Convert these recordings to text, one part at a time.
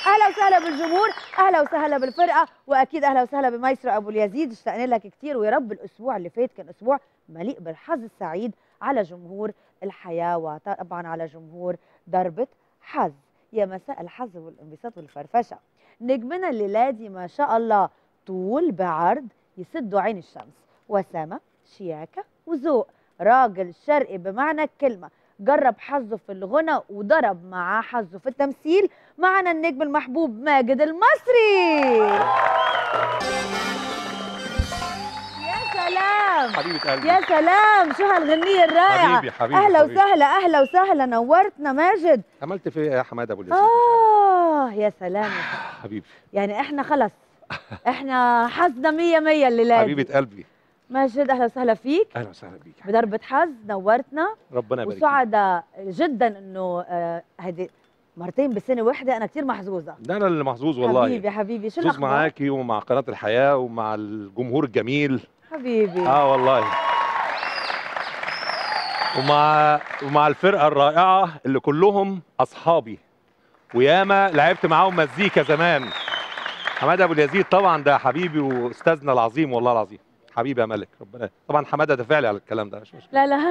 اهلا وسهلا بالجمهور اهلا وسهلا بالفرقه واكيد اهلا وسهلا بمايسترو ابو اليزيد اشتقنا لك كثير ويا رب الاسبوع اللي فات كان اسبوع مليء بالحظ السعيد على جمهور الحياه وطبعا على جمهور ضربه حظ يا مساء الحظ والانبساط والفرفشه نجمنا الليله دي ما شاء الله طول بعرض يسدوا عين الشمس وسامه شياكه وذوق راجل شرقي بمعنى الكلمه جرب حظه في الغنى وضرب معاه حظه في التمثيل معنا النجم المحبوب ماجد المصري يا سلام حبيبه قلبي يا سلام شو هالغنية الرائعة حبيبي حبيبي أهلا حبيبي. وسهلا أهلا وسهلا نورتنا ماجد عملت في إيه يا حماده ابو اليزيد آه يا سلام يا سلام. حبيبي يعني إحنا خلص إحنا حظنا مية مية الليلة دي. حبيبه قلبي ماجد أهلا وسهلا فيك اهلا وسهلا بيك بضربة حظ نورتنا ربنا يبارك فيك وسعداء جدا إنه آه، هيدي مرتين بسنة واحدة أنا كثير محظوظة ده انا اللي محظوظ والله حبيبي حبيبي شو محظوظ الأخبار؟ معاكي ومع قناه الحياه ومع الجمهور الجميل حبيبي اه والله ومع ومع الفرقه الرائعه اللي كلهم اصحابي وياما لعبت معاهم مزيكا زمان حماده ابو اليزيد طبعا ده حبيبي واستاذنا العظيم والله العظيم حبيبي يا ملك ربنا طبعا حماده دافع لي على الكلام ده مش مشكله لا لا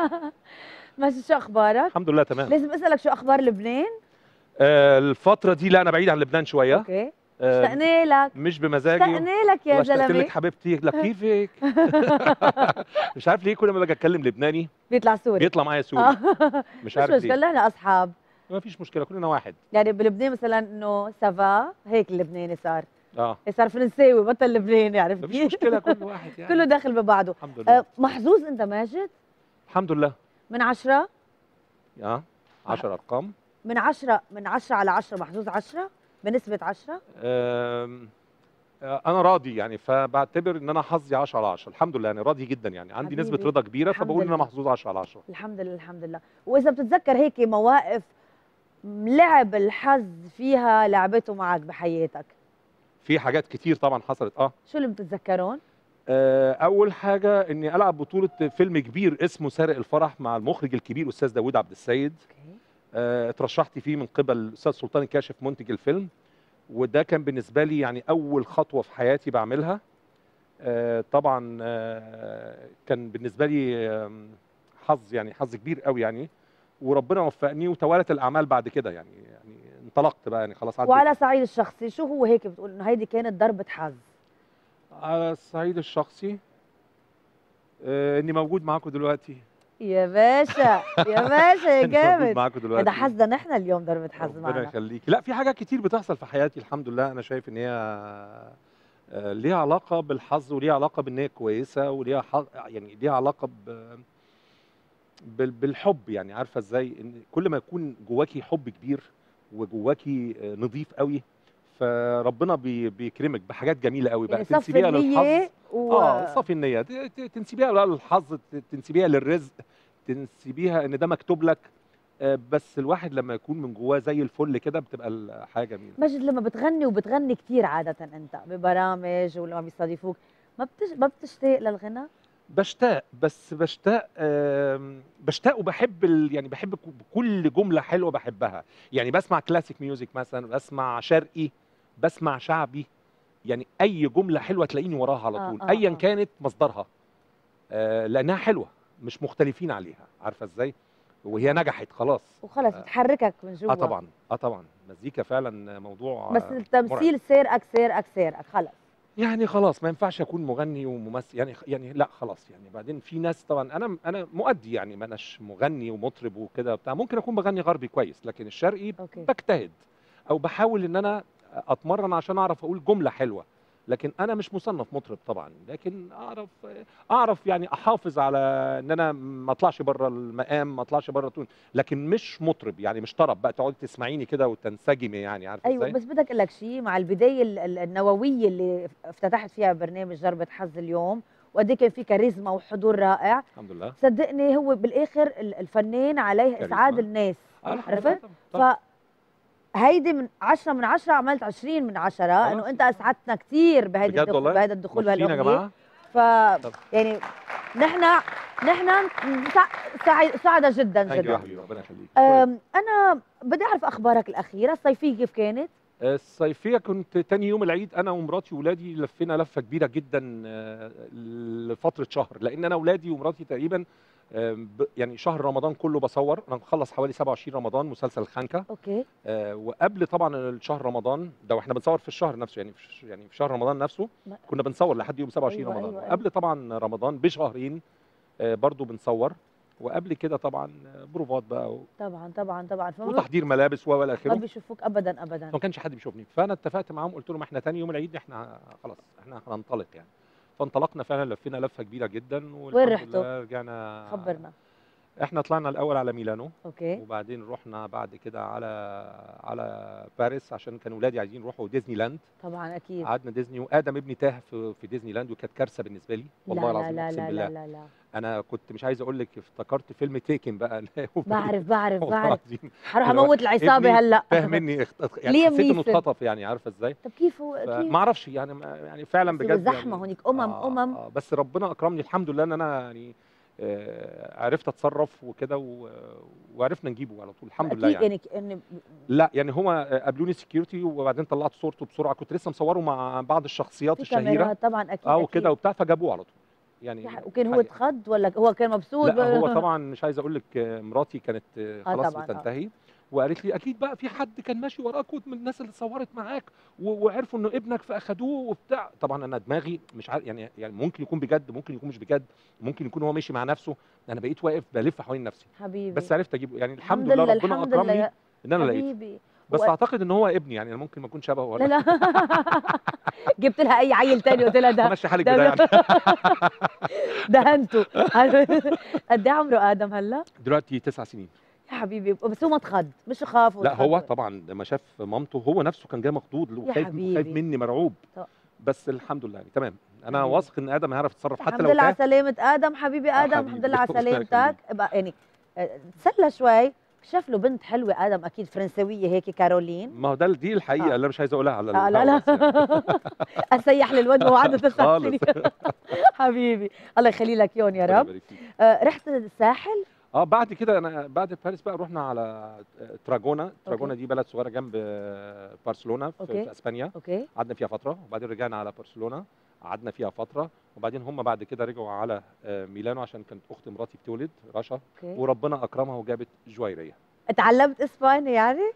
ماشي شو أخبارك؟ الحمد لله تمام لازم أسألك شو أخبار لبنان؟ آه الفتره دي لا انا بعيد عن لبنان شويه أوكي آه اشتقنا لك مش بمزاجي اشتقنا لك يا والله اشتقت زلمة لك حبيبتي لا كيفك مش عارف ليه كل ما باجي اتكلم لبناني بيطلع سوري بيطلع معايا سوري آه. مش مش عارف مشكلة ليه نحن أصحاب ما فيش مشكله كلنا واحد يعني بلبنان مثلا إنه سافا هيك اللبناني صار اه صار فرنساوي بطل لبناني عرفت مفيش كيف؟ مشكله كل واحد يعني كله داخل ببعضه الحمد لله أه محظوظ أنت ماجد الحمد لله من عشرة اه 10 ارقام من عشرة من عشرة على عشرة محظوظ عشرة بنسبة عشرة آم، آه، انا راضي يعني فبعتبر ان انا حظي 10 على 10 الحمد لله يعني راضي جدا يعني عندي حبيبي. نسبه رضا كبيره الحمد فبقول ان انا لله. محظوظ 10 على 10 الحمد لله الحمد لله وإذا بتتذكر هيك مواقف لعب الحظ فيها لعبته معك بحياتك في حاجات كتير طبعا حصلت اه شو اللي بتتذكرون؟ آه، اول حاجه اني العب بطوله فيلم كبير اسمه سارق الفرح مع المخرج الكبير استاذ داوود عبد السيد اوكي آه، اترشحت فيه من قبل الاستاذ سلطان الكاشف منتج الفيلم وده كان بالنسبه لي يعني اول خطوه في حياتي بعملها آه، طبعا آه، كان بالنسبه لي آم، حظ يعني حظ كبير قوي يعني وربنا وفقني وتوالت الاعمال بعد كده يعني يعني انطلقت بقى يعني خلاص عديت وعلى صعيد الشخصي شو هو هيك بتقول انه هيدي كانت ضربة حظ على الصعيد الشخصي آه، اني موجود معاكم دلوقتي يا باشا يا باشا يا إني موجود جامد معاكم دلوقتي هذا حظنا نحن اليوم ضربة حظ ربنا معنا يخليكي لا في حاجات كتير بتحصل في حياتي الحمد لله انا شايف ان هي آه، ليها علاقه بالحظ وليها علاقه بان هي كويسه وليها حظ يعني ليها علاقه ب بال- بالحب يعني عارفه ازاي ان كل ما يكون جواكي حب كبير وجواكي آه، نظيف قوي فربنا بي بيكرمك بحاجات جميله قوي بقى يعني صف تنسبيها للحظ النية و... اه صافي النيه ت- ت- تنسبيها بقى للحظ ت- تنسبيها للرزق تنسبيها ان ده مكتوب لك آه، بس الواحد لما يكون من جواه زي الفل كده بتبقى الحاجه جميله مجد لما بتغني وبتغني كتير عادة انت ببرامج ولما بيستضيفوك ما بتش... ما بتشتاق للغنى؟ بشتاق بس بشتاق آم، بشتاق وبحب ال... يعني بحب ك- كل جمله حلوه بحبها يعني بسمع كلاسيك ميوزك مثلا بسمع شرقي بسمع شعبي يعني اي جمله حلوه تلاقيني وراها على آه، طول آه، ايا آه. كانت مصدرها آه، لانها حلوه مش مختلفين عليها عارفه ازاي وهي نجحت خلاص وخلص آه. بتحركك من جوا اه طبعا اه طبعا مزيكا فعلا موضوع بس آه، التمثيل سيرك سيرك سيرك خلص يعني خلاص ما ينفعش اكون مغني وممثل يعني يعني لا خلاص يعني بعدين في ناس طبعا انا انا مؤدي يعني ما اناش مغني ومطرب وكده بتاع ممكن اكون بغني غربي كويس لكن الشرقي اوكي بجتهد او بحاول ان انا اتمرن عشان اعرف اقول جمله حلوه لكن انا مش مصنف مطرب طبعا لكن اعرف اعرف يعني احافظ على ان انا ما اطلعش بره المقام ما اطلعش بره التون لكن مش مطرب يعني مش طرب بقى تقعدي تسمعيني كده وتنسجمي يعني عارفه ايوه ازاي بس بدك اقول لك شيء مع البدايه ال- ال- النوويه اللي افتتحت فيها برنامج ضربه حظ اليوم وقد إيه كان في كاريزما وحضور رائع الحمد لله صدقني هو بالاخر ال- الفنان عليه كاريزما. اسعاد الناس آه، الحمد عرفت؟ لله طبعاً. طبعاً. هيدي من 10 من 10 عملت 20 من 10 خلاص. انه انت اسعدتنا كثير بهيدي بجد الدخول والله؟ بهذا الدخول مبسوطين يا بهالاغنيه جماعه ف طب. يعني نحن نحن سع- سعي- سعداء جدا ثانك يو يا جدا حبيبي ربنا يخليك أم، انا بدي اعرف اخبارك الاخيره الصيفيه كيف كانت الصيفيه كنت تاني يوم العيد انا ومراتي وولادي لفينا لفه كبيره جدا آه، لفتره شهر لان انا ولادي ومراتي تقريبا آه، ب- يعني شهر رمضان كله بصور انا مخلص حوالي 27 رمضان مسلسل الخنكه اوكي آه، وقبل طبعا الشهر رمضان ده واحنا بنصور في الشهر نفسه يعني في ش- يعني في شهر رمضان نفسه ما- كنا بنصور لحد يوم 27 أيوة، رمضان أيوة، أيوة. قبل طبعا رمضان بشهرين آه، برضو بنصور وقبل كده طبعا آه، بروفات بقى و- طبعا طبعا طبعا فما وتحضير ملابس و الى ما اخره بيشوفوك ابدا ابدا ما كانش حد بيشوفني فانا اتفقت معاهم قلت لهم احنا تاني يوم العيد احنا خلاص احنا هننطلق يعني فانطلقنا فعلا لفينا لفه كبيره جدا والحمد رحتوا؟ لله رجعنا خبرنا احنا طلعنا الاول على ميلانو اوكي وبعدين رحنا بعد كده على على باريس عشان كانوا ولادي عايزين يروحوا ديزني لاند طبعا اكيد قعدنا ديزني وادم ابني تاه في, في ديزني لاند وكانت كارثه بالنسبه لي والله لا العظيم لا اقسم لا بالله لا لا لا انا كنت مش عايز اقول لك افتكرت فيلم تيكن بقى بعرف بعرف والله بعرف العظيم حروح اللي هو اموت العصابه ابني هلا فاهم مني اخت... يعني ليام حسيت انه نيسون. اتخطف يعني عارفه ازاي طب كيف هو كيف ما اعرفش يعني ما- يعني فعلا بس بجد زحمة يعني هونيك، أمم- أمم. آه بس ربنا اكرمني الحمد لله ان انا يعني آه عرفت اتصرف وكده و- وعرفنا نجيبه على طول الحمد لله اكيد يعني يعني يعني لا يعني هو قابلوني سكيورتي وبعدين طلعت صورته بسرعه كنت لسه مصوره مع بعض الشخصيات في الشهيره كاميرات طبعا اكيد اه أكيد. وكده وبتاع فجابوه على طول يعني في ح- وكان هو حقيقة. اتخض ولا هو كان مبسوط لا هو طبعا مش عايز اقول لك آه، مراتي كانت آه، آه خلاص طبعاً، آه. بتنتهي وقالت لي اكيد بقى في حد كان ماشي وراك من الناس اللي صورت معاك و- وعرفوا انه ابنك فاخدوه وبتاع طبعا انا دماغي مش عارف يعني يعني ممكن يكون بجد ممكن يكون مش بجد ممكن يكون هو ماشي مع نفسه انا بقيت واقف بلف حوالين نفسي حبيبي بس عرفت اجيبه يعني الحمد, لله ربنا الحمد اكرمني لله ان انا لقيته حبيبي بس هو- اعتقد ان هو ابني يعني أنا ممكن ما اكون شبهه لا ولا لا جبت لها اي عيل تاني قلت لها ده ماشي حالك ده- بده يعني دهنته قد ايه عمره ادم هلا؟ دلوقتي تسع سنين يا حبيبي بس هو ما اتخض مش خاف لا واتخض. هو طبعا لما شاف مامته هو نفسه كان جاي مخضوض وخايف حبيبي. خايف مني مرعوب طب. بس الحمد لله يعني تمام انا حبيبي. واثق ان ادم هيعرف يتصرف حتى الحمد لو لله على تاه سلامة ادم حبيبي آه ادم حبيبي. الحمد لله على ربنا سلامتك يخليك. بقى يعني آه، تسلى شوي شاف له بنت حلوه ادم اكيد فرنسويه هيك كارولين ما هو ده دي الحقيقه آه. اللي مش عايز اقولها على آه لا الهوا لا بس يعني. اسيح للواد وهو عنده تسع خالص. سنين حبيبي الله يخلي لك يون يا ربنا رب يبارك فيك. آه، رحت الساحل اه بعد كده انا بعد باريس بقى رحنا على تراجونا تراجونا دي بلد صغيره جنب آه، برشلونه في, أوكي. في اسبانيا اوكي قعدنا فيها فتره وبعدين رجعنا على برشلونه قعدنا فيها فتره وبعدين هم بعد كده رجعوا على آه، ميلانو عشان كانت اخت مراتي بتولد رشا اوكي وربنا اكرمها وجابت جويريه اتعلمت اسباني يعني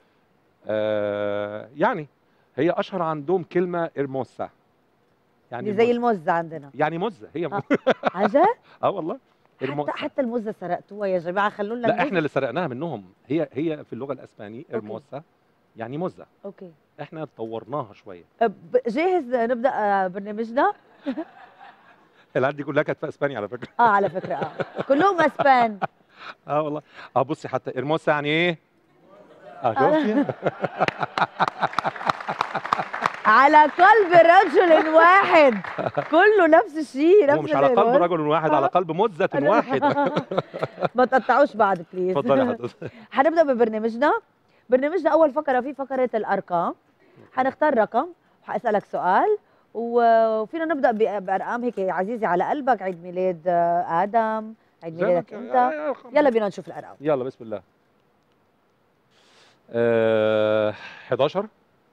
آه يعني هي اشهر عندهم كلمه ارموسا يعني دي زي موز- المزة عندنا يعني مزه هي آه. م... عجب اه والله حتى إرموسا. حتى المزة سرقتوها يا جماعه خلونا لا المزة. احنا اللي سرقناها منهم هي هي في اللغه الاسبانيه أوكي. ارموسا يعني مزه اوكي احنا طورناها شويه آه، ب- جاهز نبدا آه، برنامجنا العيال دي كلها كانت في اسبانيا على فكره اه على فكره اه كلهم اسبان اه والله اه بصي حتى ارموسا يعني ايه اه شفتي على قلب رجل واحد كله نفس الشيء نفس هو مش على قلب العنوان. رجل واحد على قلب مزه أنا- واحد ما تقطعوش بعض بليز اتفضلي حضرتك حنبدا ببرنامجنا برنامجنا اول فقره فيه فقره الارقام حنختار رقم وحاسالك سؤال و- وفينا نبدا ب- بارقام هيك عزيزي على قلبك عيد ميلاد آه، ادم عيد زي ما ميلادك انت- انت يا- يا- يلا بينا نشوف الارقام يلا بسم الله آه 11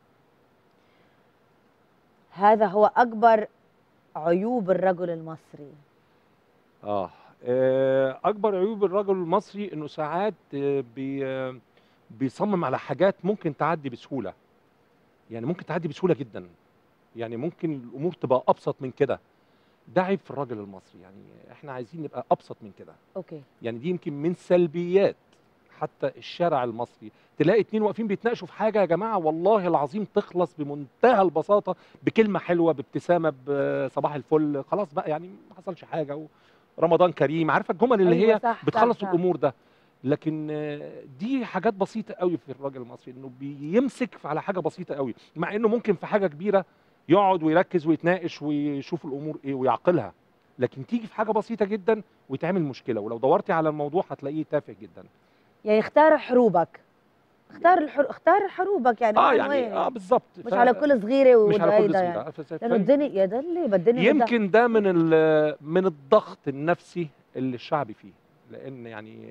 هذا هو اكبر عيوب الرجل المصري آه. اه اكبر عيوب الرجل المصري انه ساعات آه، بي آه، بيصمم على حاجات ممكن تعدي بسهوله يعني ممكن تعدي بسهوله جدا يعني ممكن الامور تبقى ابسط من كده ده عيب في الراجل المصري يعني احنا عايزين نبقى ابسط من كده اوكي يعني دي يمكن من سلبيات حتى الشارع المصري تلاقي اتنين واقفين بيتناقشوا في حاجه يا جماعه والله العظيم تخلص بمنتهى البساطه بكلمه حلوه بابتسامه بصباح الفل خلاص بقى يعني ما حصلش حاجه رمضان كريم عارفه الجمل اللي أيوة هي صح، بتخلص صح، صح. الامور ده لكن آه، دي حاجات بسيطه قوي في الراجل المصري انه بيمسك على حاجه بسيطه قوي مع انه ممكن في حاجه كبيره يقعد ويركز ويتناقش ويشوف الامور ايه ويعقلها لكن تيجي في حاجه بسيطه جدا ويتعمل مشكله ولو دورتي على الموضوع هتلاقيه تافه جدا يعني اختار حروبك اختار الحر... اختار حروبك يعني اه من يعني وين؟ اه بالظبط مش ف- على كل صغيره مش على كل وبعيدة صغيرة. يعني ف- ف- لانه ف- الدنيا يا دلي بالدنيا بدها- يمكن ده من ال- من الضغط النفسي اللي الشعب فيه لان يعني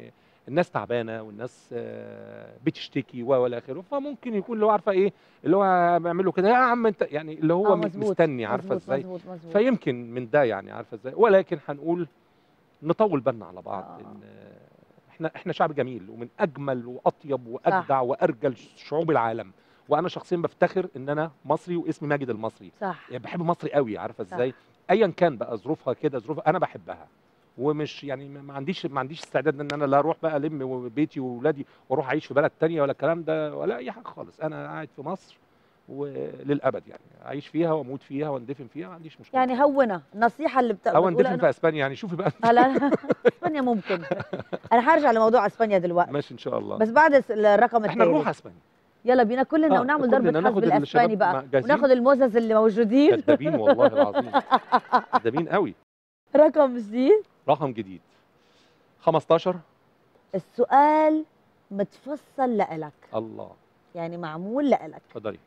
الناس تعبانه والناس آه، بتشتكي و والى اخره فممكن يكون اللي هو عارفه ايه اللي هو بيعمله كده يا عم انت يعني اللي هو آه، م- مظبوط، مستني عارفه مظبوط ازاي مظبوط مظبوط فيمكن من ده يعني عارفه ازاي ولكن هنقول نطول بالنا على بعض آه. إن احنا احنا شعب جميل ومن اجمل واطيب واجدع وارجل شعوب العالم وانا شخصيا بفتخر ان انا مصري واسمي ماجد المصري صح يعني بحب مصر قوي عارفه صح. ازاي ايا كان بقى ظروفها كده ظروفها انا بحبها ومش يعني ما ما عنديش ما عنديش استعداد ان انا لا اروح بقى الم بيتي واولادي واروح اعيش في بلد تانية ولا الكلام ده ولا اي حاجه خالص انا قاعد في مصر وللابد يعني اعيش فيها واموت فيها واندفن فيها ما عنديش مشكله يعني هونا النصيحه اللي بت... او بتقولها اندفن إنه- في اسبانيا يعني شوفي بقى هلا اسبانيا ممكن انا هرجع لموضوع اسبانيا دلوقتي ماشي ان شاء الله بس بعد الس- الرقم احنا نروح الثالث اسبانيا يلا بينا كلنا آه، ونعمل كلنا ضربه حظ ناخد بالاسباني الشباب بقى مع- جاهزين؟ وناخد الموزز اللي موجودين كدابين والله العظيم كدابين قوي رقم جديد رقم جديد 15 السؤال متفصل لإلك الله يعني معمول لإلك اتفضلي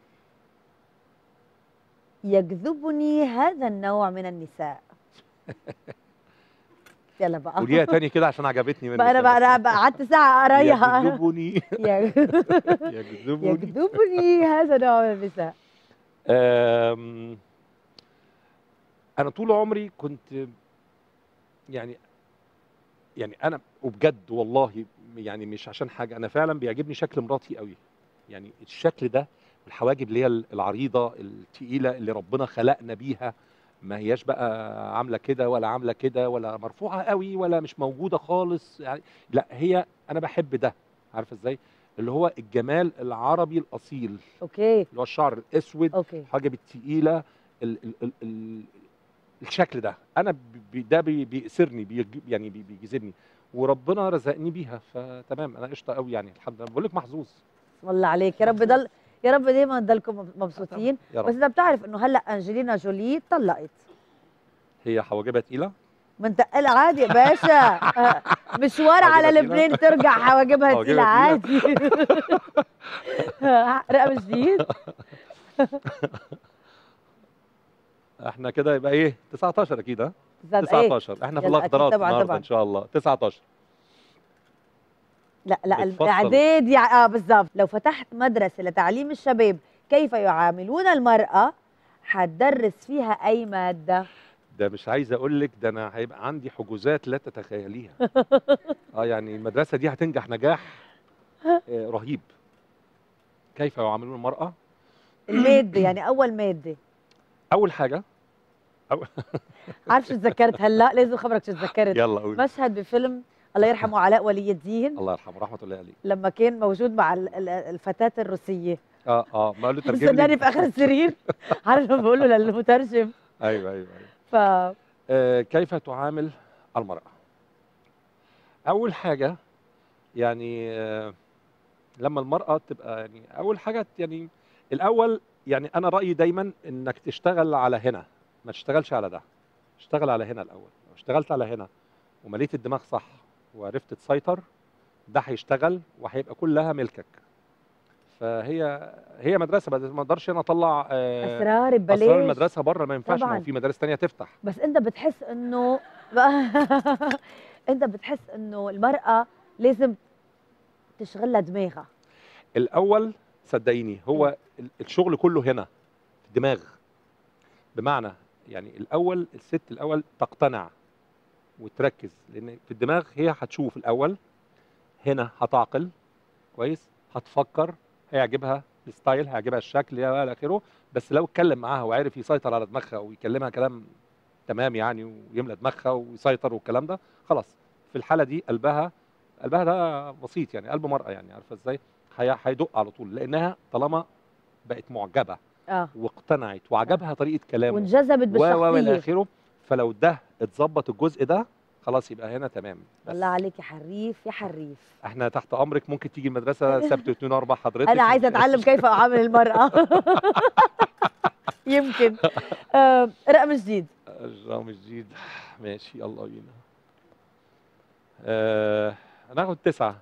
يجذبني هذا النوع من النساء يلا بقى قوليها تاني كده عشان عجبتني منك بقى انا بقى أنا بقى قعدت ساعه اقرايها يجذبني يج- يجذبني يجذبني هذا النوع من النساء أم، انا طول عمري كنت يعني يعني انا وبجد والله يعني مش عشان حاجه انا فعلا بيعجبني شكل مراتي قوي يعني الشكل ده الحواجب اللي هي العريضه التقيله اللي ربنا خلقنا بيها ما هياش بقى عامله كده ولا عامله كده ولا مرفوعه قوي ولا مش موجوده خالص يعني لا هي انا بحب ده عارفه ازاي اللي هو الجمال العربي الاصيل اوكي اللي هو الشعر الاسود اوكي الحاجب التقيله ال ال ال ال الشكل ده انا بي ده بي بيأسرني بيج- يعني بي بيجذبني وربنا رزقني بيها فتمام انا قشطه قوي يعني الحمد لله بقول لك محظوظ بسم الله عليك يا رب ضل يا رب دايما تضلكم مبسوطين يا بس رب انت بتعرف انه هلا انجلينا جولي طلقت هي حواجبها تقيله من تقل عادي يا باشا آه، مشوار على حواجبها لبنان ترجع حواجبها حواجبها تقيلة عادي رقم جديد احنا كده يبقى ايه 19 اكيد ها زاد ايه 19 احنا في يلا، أكيد الاخضرات طبعاً، النهارده طبعاً. ان شاء الله 19 لا لا بتفصل. الاعداد يع... اه بالضبط لو فتحت مدرسه لتعليم الشباب كيف يعاملون المراه حتدرس فيها اي ماده ده مش عايز اقول لك ده انا هيبقى عندي حجوزات لا تتخيليها اه يعني المدرسه دي هتنجح نجاح آه، رهيب كيف يعاملون المراه الماده يعني اول ماده اول حاجه عارف شو تذكرت هلا لازم خبرك شو تذكرت يلا قول مشهد بفيلم الله يرحمه علاء ولي الدين الله يرحمه رحمه الله عليه لما كان موجود مع ال- ال- الفتاه الروسيه اه اه ما قال له ترجم مستناني لي في اخر السرير عارف لما بقول له للمترجم ايوه ايوه ايوه ف آه كيف تعامل المراه اول حاجه يعني آه لما المراه تبقى يعني اول حاجه يعني الاول يعني انا رايي دايما انك تشتغل على هنا ما تشتغلش على ده اشتغل على هنا الاول لو اشتغلت على هنا ومليت الدماغ صح وعرفت تسيطر ده هيشتغل وهيبقى كلها ملكك فهي هي مدرسه بس ما اقدرش انا اطلع آه، اسرار ببلاش اسرار المدرسه بره ما ينفعش ما طبعاً. هو في مدارس تانية تفتح بس انت بتحس انه انت بتحس انه المراه لازم تشغلها دماغها الاول صدقيني هو ال- الشغل كله هنا في الدماغ بمعنى يعني الاول الست الاول تقتنع وتركز لان في الدماغ هي هتشوف الاول هنا هتعقل كويس هتفكر هيعجبها الستايل هيعجبها الشكل يا الى اخره بس لو اتكلم معاها وعرف يسيطر على دماغها ويكلمها كلام تمام يعني ويملى دماغها ويسيطر والكلام ده خلاص في الحاله دي قلبها قلبها ده بسيط يعني قلب مرأة يعني عارفه ازاي هي- هيدق على طول لانها طالما بقت معجبه اه واقتنعت وعجبها طريقه كلامه وانجذبت و و الى بالشخصيه اخره فلو ده اتظبط الجزء ده خلاص يبقى هنا تمام بس الله عليك يا حريف يا حريف احنا تحت امرك ممكن تيجي المدرسه سبت واثنين واربع حضرتك انا عايزه اتعلم كيف اعامل المراه يمكن آه رقم جديد الرقم جديد ماشي يلا بينا آه هناخد تسعة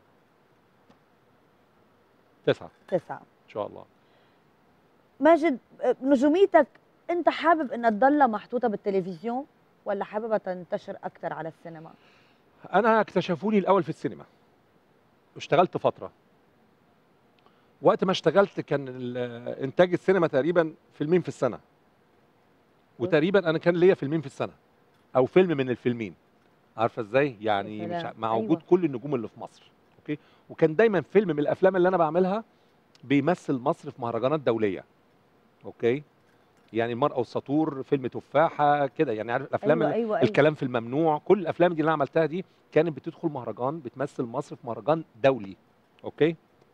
تسعة تسعه ان شاء الله ماجد آه، نجوميتك انت حابب انها تضلها محطوطه بالتلفزيون ولا حاببها تنتشر اكثر على السينما انا اكتشفوني الاول في السينما اشتغلت فتره وقت ما اشتغلت كان ال- انتاج السينما تقريبا فيلمين في السنه وتقريبا انا كان ليا فيلمين في السنه او فيلم من الفيلمين عارفه ازاي يعني مش ع- سلام. مع أيوة. وجود كل النجوم اللي في مصر اوكي وكان دايما فيلم من الافلام اللي انا بعملها بيمثل مصر في مهرجانات دوليه اوكي يعني المرأة والسطور فيلم تفاحة كده يعني عارف الافلام ايوه ال- ايوه ايوه الكلام في الممنوع كل الافلام دي اللي انا عملتها دي كانت بتدخل مهرجان بتمثل مصر في مهرجان دولي اوكي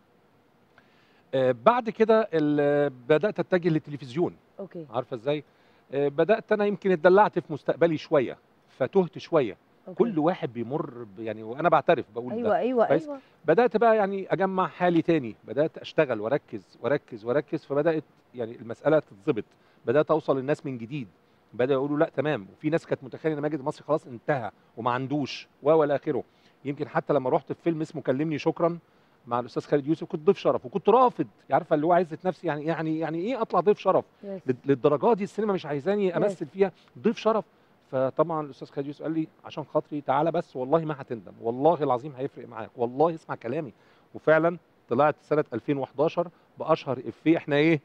آه بعد كده ال- بدات اتجه للتلفزيون اوكي عارفه ازاي آه بدات انا يمكن اتدلعت في مستقبلي شويه فتهت شويه أوكي. كل واحد بيمر ب- يعني وانا بعترف بقول ده ايوه ايوه كويس؟ ايوه بدات بقى يعني اجمع حالي تاني بدات اشتغل واركز واركز واركز فبدات يعني المساله تتظبط بدات اوصل للناس من جديد بداوا يقولوا لا تمام وفي ناس كانت متخيله ان ماجد المصري خلاص انتهى وما عندوش و والى اخره يمكن حتى لما رحت في فيلم اسمه كلمني شكرا مع الاستاذ خالد يوسف كنت ضيف شرف وكنت رافض عارفه اللي هو عزه نفسي يعني يعني يعني ايه اطلع ضيف شرف يس. لل- للدرجه دي السينما مش عايزاني امثل فيها ضيف شرف فطبعا الاستاذ خالد يوسف قال لي عشان خاطري تعالى بس والله ما هتندم والله العظيم هيفرق معاك والله اسمع كلامي وفعلا طلعت سنه 2011 باشهر افيه احنا ايه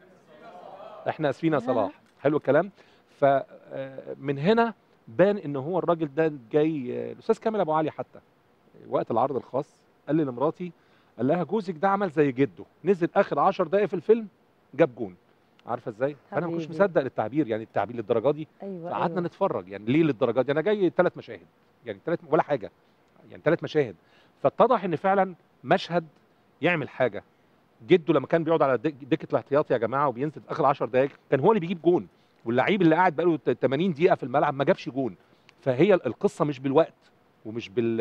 احنا اسفين يا صلاح حلو الكلام فمن هنا بان ان هو الراجل ده جاي آه، الاستاذ كامل ابو علي حتى وقت العرض الخاص قال لي لمراتي قال لها جوزك ده عمل زي جده نزل اخر 10 دقائق في الفيلم جاب جون عارفه ازاي انا ما كنتش حبيبي. مصدق للتعبير يعني التعبير للدرجه دي ايوه فقعدنا أيوة. نتفرج يعني ليه للدرجه دي انا جاي ثلاث مشاهد يعني ثلاث ولا حاجه يعني ثلاث مشاهد فاتضح ان فعلا مشهد يعمل حاجه جده لما كان بيقعد على دك- دكه الاحتياطي يا جماعه وبينزل في اخر 10 دقائق كان هو اللي بيجيب جون واللعيب اللي قاعد بقاله 80 دقيقه في الملعب ما جابش جون فهي القصه مش بالوقت ومش بال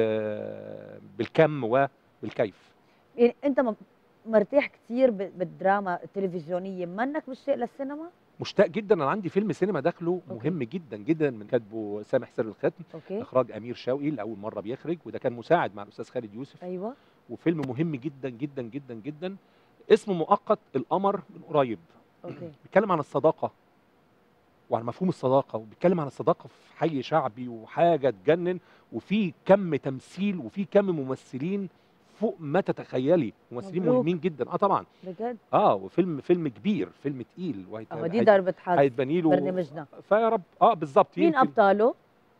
بالكم وبالكيف يعني انت م- مرتاح كثير بالدراما التلفزيونيه منك مشتاق للسينما مشتاق جدا انا عندي فيلم سينما داخله أوكي. مهم جدا جدا من كاتبه سامح سر الختم اوكي اخراج امير شوقي لاول مره بيخرج وده كان مساعد مع الاستاذ خالد يوسف ايوه وفيلم مهم جدا جدا جدا جدا اسمه مؤقت القمر من قريب اوكي بيتكلم عن الصداقه وعن مفهوم الصداقه وبيتكلم عن الصداقه في حي شعبي وحاجه تجنن وفي كم تمثيل وفي كم ممثلين فوق ما تتخيلي ممثلين مبروك. مهمين جدا اه طبعا بجد اه وفيلم فيلم كبير فيلم تقيل وهيت- اهو دي هيت- ضربه حظ هيتبني له برنامجنا فيا رب اه بالظبط مين يمكن- ابطاله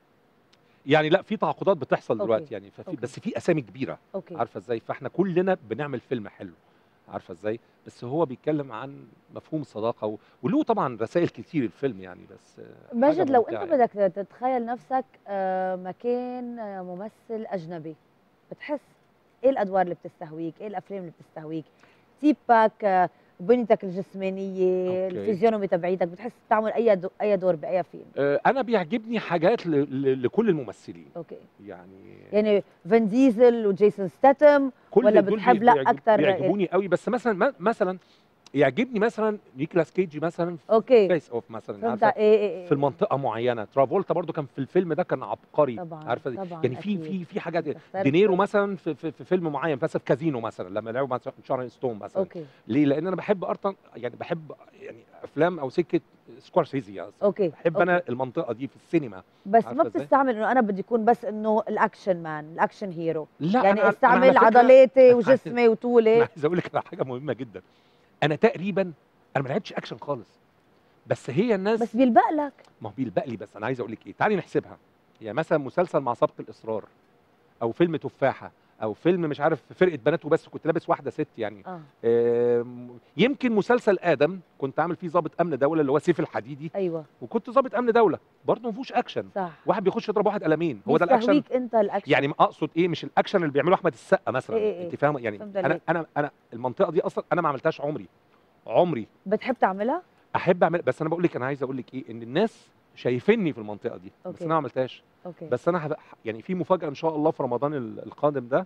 يعني لا في تعاقدات بتحصل أوكي. دلوقتي يعني ففي أوكي. بس في اسامي كبيره اوكي عارفه ازاي فاحنا كلنا بنعمل فيلم حلو عارفه ازاي بس هو بيتكلم عن مفهوم الصداقه و... وله طبعا رسائل كتير الفيلم يعني بس آه، حاجة ماجد لو ممتعة انت يعني. بدك تتخيل نفسك آه، مكان آه، ممثل اجنبي بتحس ايه الادوار اللي بتستهويك ايه الافلام اللي بتستهويك تيبك آه، بنيتك الجسمانيه أوكي. الفيزيونومي تبعيتك بتحس تعمل اي دو اي دور باي فيلم آه، انا بيعجبني حاجات ل... ل... لكل الممثلين اوكي يعني يعني فان ديزل وجيسون ستاتم كل ولا دول بتحب بي- لا بيعجب- أكتر- بيعجبوني قوي بس مثلا ما- مثلا يعجبني مثلا نيكلاس كيجي مثلا في اوكي فيس اوف مثلا فهمت عارفه ايه ايه في المنطقه معينه ترافولتا برضو كان في الفيلم ده كان عبقري طبعا عارفه دي؟ طبعا يعني في أكيد. في في حاجات بختلف دينيرو معك. مثلا في, في, في فيلم معين مثلا في كازينو مثلا لما لعبوا مع شارون ستون مثلا اوكي ليه؟ لان انا بحب ارطن يعني بحب يعني افلام او سكه سكورسيزي أصلاً. اوكي بحب أوكي. انا المنطقه دي في السينما بس عارفة ما إزاي؟ بتستعمل انه انا بدي يكون بس انه الاكشن مان الاكشن هيرو لا يعني أنا- أنا استعمل على فكرة- عضلاتي وجسمي انا وطولي عايز اقول لك على حاجه مهمه جدا انا تقريبا انا ما لعبتش اكشن خالص بس هي الناس بس بيلبق لك ما هو بيلبق لي بس انا عايز اقول لك ايه تعالي نحسبها يعني مثلا مسلسل مع سبق الاصرار او فيلم تفاحه او فيلم مش عارف فرقه بنات وبس كنت لابس واحده ست يعني اه آم، يمكن مسلسل ادم كنت عامل فيه ضابط امن دوله اللي هو سيف الحديدي ايوه وكنت ضابط امن دوله برضه ما فيهوش اكشن صح واحد بيخش يضرب واحد قلمين هو ده الاكشن بيستهويك انت الاكشن يعني ما اقصد ايه مش الاكشن اللي بيعمله احمد السقا مثلا إيه إيه إيه. انت فاهمه يعني فهمت انا عليك. انا انا المنطقه دي اصلا انا ما عملتهاش عمري عمري بتحب تعملها احب اعمل بس انا بقول لك انا عايز اقول لك ايه ان الناس شايفيني في المنطقه دي بس أوكي. انا ما عملتهاش اوكي بس انا هبقى يعني في مفاجاه ان شاء الله في رمضان ال- القادم ده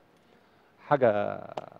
حاجه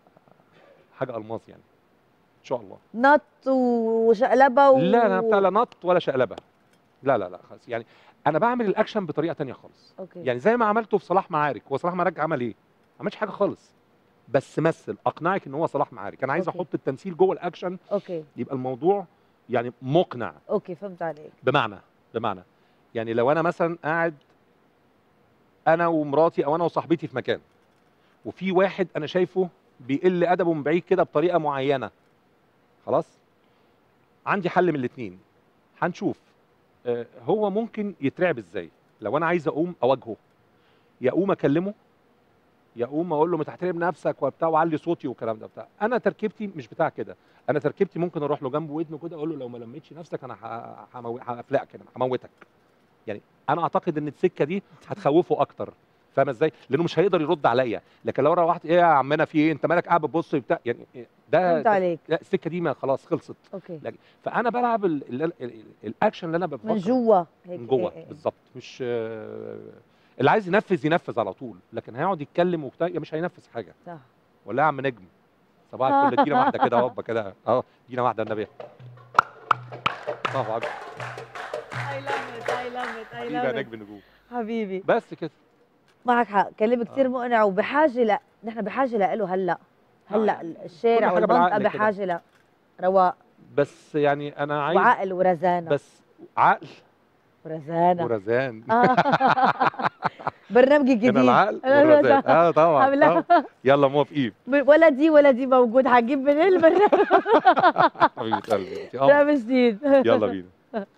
حاجه الماظ يعني ان شاء الله نط وشقلبه و... لا انا بتاع لا نط ولا شقلبه لا لا لا خالص يعني انا بعمل الاكشن بطريقه تانية خالص اوكي يعني زي ما عملته في صلاح معارك هو صلاح معارك عمل ايه ما عملش حاجه خالص بس مثل اقنعك ان هو صلاح معارك انا عايز أوكي. احط التمثيل جوه الاكشن اوكي يبقى الموضوع يعني مقنع اوكي فهمت عليك بمعنى بمعنى يعني لو انا مثلا قاعد انا ومراتي او انا وصاحبتي في مكان وفي واحد انا شايفه بيقل ادبه من بعيد كده بطريقه معينه خلاص عندي حل من الاثنين هنشوف آه، هو ممكن يترعب ازاي لو انا عايز اقوم اواجهه يا اقوم اكلمه يا اقوم اقول له ما تحترم نفسك وبتاع وعلي صوتي والكلام ده بتاع انا تركيبتي مش بتاع كده انا تركيبتي ممكن اروح له جنب ودنه كده اقول له لو ما لميتش نفسك انا ه- همو- هفلقك انا هموتك يعني انا اعتقد ان السكه دي هتخوفه اكتر فاهم ازاي؟ لانه مش هيقدر يرد عليا لكن لو روحت ايه يا عمنا في ايه انت مالك قاعد بتبص بتاع يعني ده فهمت عليك لا السكه دي ما خلاص خلصت اوكي لكن فانا بلعب ال ال ال الاكشن اللي انا بفكر من جوا هيك من جوه إيه إيه. بالظبط مش آه، اللي عايز ينفذ ينفذ على طول لكن هيقعد يتكلم وبتاع يا مش هينفذ حاجه صح ولا يا عم نجم صباح الفل ادينا واحده كده هوبا كده اه ادينا واحده النبي الله اكبر اي لاف ات اي لاف ات اي حبيبي يا نجم النجوم حبيبي بس كده معك حق كلام كثير آه. مقنع وبحاجه لا نحن بحاجه له هلا هلا يعني الشارع كل حاجة والمنطقه بالعقل كده. بحاجه ل رواق بس يعني انا عايز وعقل ورزانه بس عقل ورزانه ورزان آه. برنامج هنا جديد العقل أنا والرزان رزان. اه طبعا حملة. آه. يلا موافقين ولا دي ولا دي موجود هجيب من البرنامج حبيبه قلبي انت قمر. برنامج جديد يلا بينا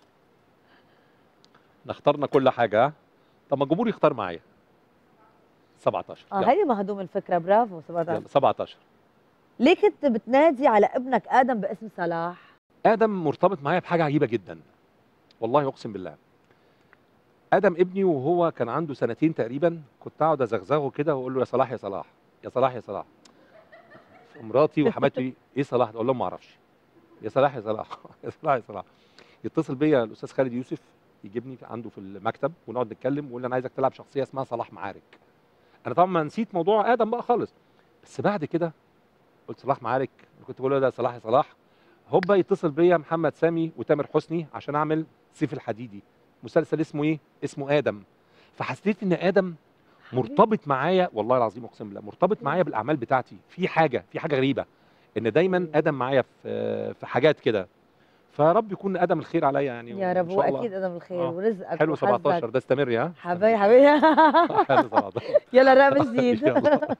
احنا اخترنا كل حاجه ها؟ طب ما الجمهور يختار معايا 17 اه يلا, هيدي مهضوم الفكره برافو 17 يلا 17 ليه كنت بتنادي على ابنك ادم باسم صلاح ادم مرتبط معايا بحاجه عجيبه جدا والله اقسم بالله ادم ابني وهو كان عنده سنتين تقريبا كنت اقعد ازغزغه كده واقول له يا صلاح يا صلاح يا صلاح يا صلاح مراتي وحماتي ايه صلاح اقول لهم ما اعرفش يا صلاح يا صلاح يا صلاح يا صلاح يتصل بيا الاستاذ خالد يوسف يجيبني في- عنده في المكتب ونقعد نتكلم ويقول لي انا عايزك تلعب شخصيه اسمها صلاح معارك انا طبعا ما نسيت موضوع ادم بقى خالص بس بعد كده قلت صلاح معارك أنا كنت بقول له ده صلاح يا صلاح هوبا يتصل بيا محمد سامي وتامر حسني عشان اعمل سيف الحديدي مسلسل اسمه ايه اسمه ادم فحسيت ان ادم مرتبط معايا والله العظيم اقسم بالله مرتبط معايا بالاعمال بتاعتي في حاجه في حاجه غريبه ان دايما مم. ادم معايا في في حاجات كده فرب يكون ادم الخير عليا يعني يا رب وإن شاء الله. واكيد ادم الخير آه. ورزقك حلو وحظك. 17 ده استمر يا حبايبي حبايبي حلو 17 يلا الرقم جديد يلا.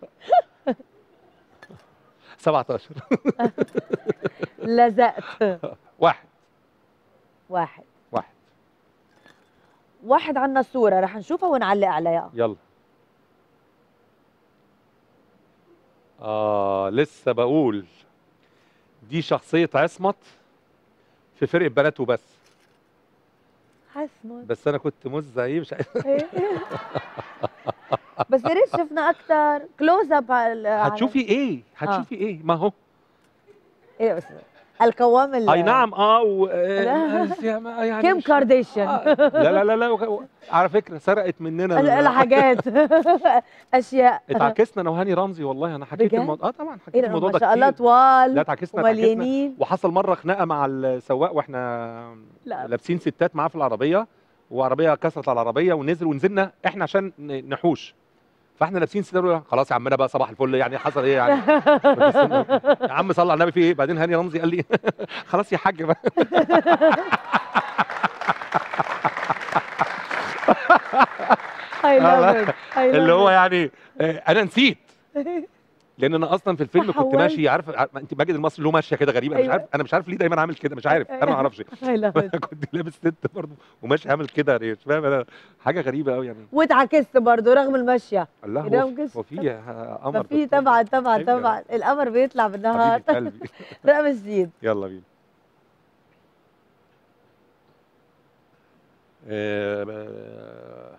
17 لزقت واحد واحد واحد واحد عنا الصورة رح نشوفها ونعلق عليها يلا آه لسه بقول دي شخصية عصمت في فرقة بنات وبس حسمت بس أنا كنت مزة إيه مش عارف بس يا ريت شفنا أكثر كلوز اب هتشوفي إيه هتشوفي إيه ما هو إيه بس القوام ال- أي نعم آه و... لا. آه، ما- يعني كيم مش- كارديشيان آه، لا لا لا لا وغ- على فكرة سرقت مننا ال- ال- الحاجات اشياء اتعكسنا انا وهاني رمزي والله انا حكيت بجد؟ الموضوع اه طبعا ايه حكيت ده الموضوع ما ده شاء الله كتير طوال لا اتعكسنا اتعكسنا ومليانين وحصل مره خناقه مع السواق واحنا لا. لابسين ستات معاه في العربيه وعربيه كسرت على العربيه ونزل ونزلنا احنا عشان ن- نحوش فاحنا لابسين ستات بنقول خلاص يا عمنا بقى صباح الفل يعني حصل ايه يعني يا عم صلى على النبي في ايه بعدين هاني رمزي قال لي خلاص يا حاج بقى I love لا. it. I love اللي هو it. يعني آه، انا نسيت لان انا اصلا في الفيلم كنت تحولت. ماشي عارف عارف- انت ماجد المصري له ماشيه كده غريبه أنا مش أيوة. عارف انا مش عارف ليه دايما عامل كده مش عارف انا ما اعرفش I love it. انا كنت لابس ست برضه وماشي عامل كده يعني مش فاهم انا حاجه غريبه قوي يعني واتعكست برضه رغم المشية الله كده هو ممكن في- هو في آه، قمر ما في دكتور. طبعا طبعا أيوة. طبعا القمر بيطلع بالنهار حبيبه قلبي رقم جديد يلا بينا آه، آه،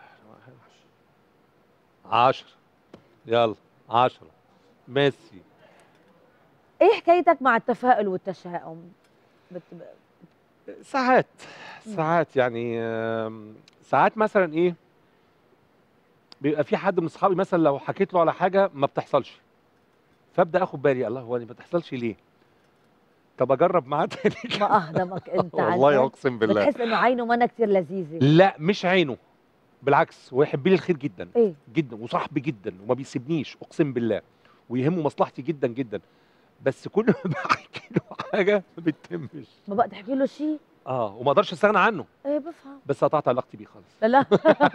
عشرة يلا عشرة ميسي ايه حكايتك مع التفاؤل والتشاؤم بت... ساعات مم. ساعات يعني آم، ساعات مثلا ايه بيبقى في حد من اصحابي مثلا لو حكيت له على حاجه ما بتحصلش فابدا اخد بالي الله هو ما بتحصلش ليه طب اجرب معاه تاني ما اهضمك انت والله عن جد. اقسم بالله بتحس انه عينه منا كتير لذيذه لا مش عينه بالعكس هو يحب لي الخير جدا ايه جدا وصاحبي جدا وما بيسيبنيش اقسم بالله ويهمه مصلحتي جدا جدا بس كل ما بحكي له حاجه ما بتتمش ما بقى تحكي له شيء اه وما اقدرش استغنى عنه ايه بفهم بس قطعت علاقتي بيه خالص لا لا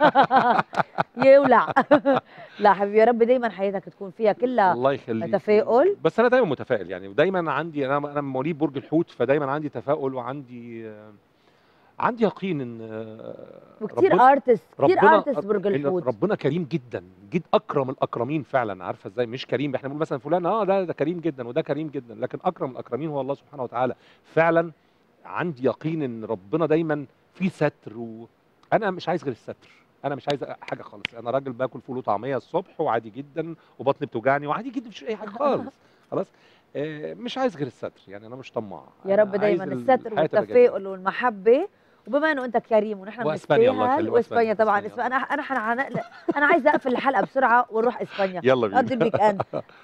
يولع لا حبيبي يا رب دايما حياتك تكون فيها كلها الله يخليك تفاؤل. بس انا دايما متفائل يعني ودايما عندي انا انا مواليد برج الحوت فدايما عندي تفاؤل وعندي آه، عندي يقين ان آه، وكثير ربنا- ارتست كثير ربنا ارتست برج إن الحوت ربنا كريم جدا جد اكرم الاكرمين فعلا عارفه ازاي مش كريم احنا بنقول مثلا فلان اه ده ده كريم جدا وده كريم جدا لكن اكرم الاكرمين هو الله سبحانه وتعالى فعلا عندي يقين ان ربنا دايما في ستر وانا مش عايز غير الستر انا مش عايز حاجه خالص انا راجل باكل فول وطعميه الصبح وعادي جدا وبطني بتوجعني وعادي جدا مش اي حاجه خالص خلاص آه، مش عايز غير الستر يعني انا مش طماع يا أنا رب عايز دايما ال- الستر الحياة تبقى جميلة. والتفاؤل والمحبه وبما انه انت كريم ونحن وإسبانيا، الله بنستاهل يخليك، واسبانيا وإسبانيا، طبعا إسبانيا. اسبانيا انا انا حنقل انا عايزه اقفل الحلقه بسرعه ونروح اسبانيا يلا بينا قضي الويك اند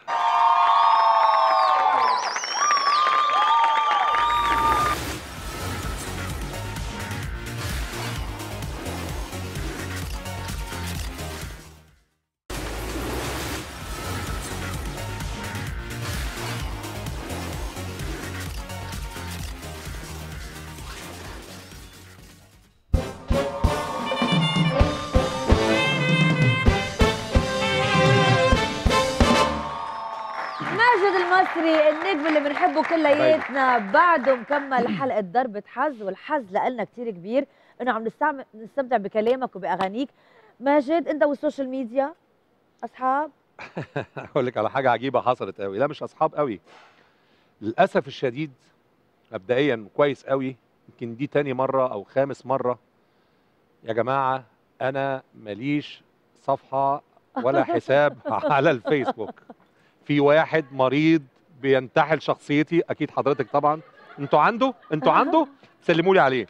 ماجد المصري النجم اللي بنحبه كلياتنا بعده مكمل حلقه ضربه حظ والحظ لنا كتير كبير انه عم نستعمل نستمتع بكلامك وباغانيك ماجد انت والسوشيال ميديا اصحاب اقول لك على حاجه عجيبه حصلت قوي لا مش اصحاب قوي للاسف الشديد مبدئيا كويس قوي يمكن دي تاني مره او خامس مره يا جماعه انا ماليش صفحه ولا حساب على الفيسبوك في واحد مريض بينتحل شخصيتي اكيد حضرتك طبعا انتوا عنده انتوا عنده سلموا لي عليه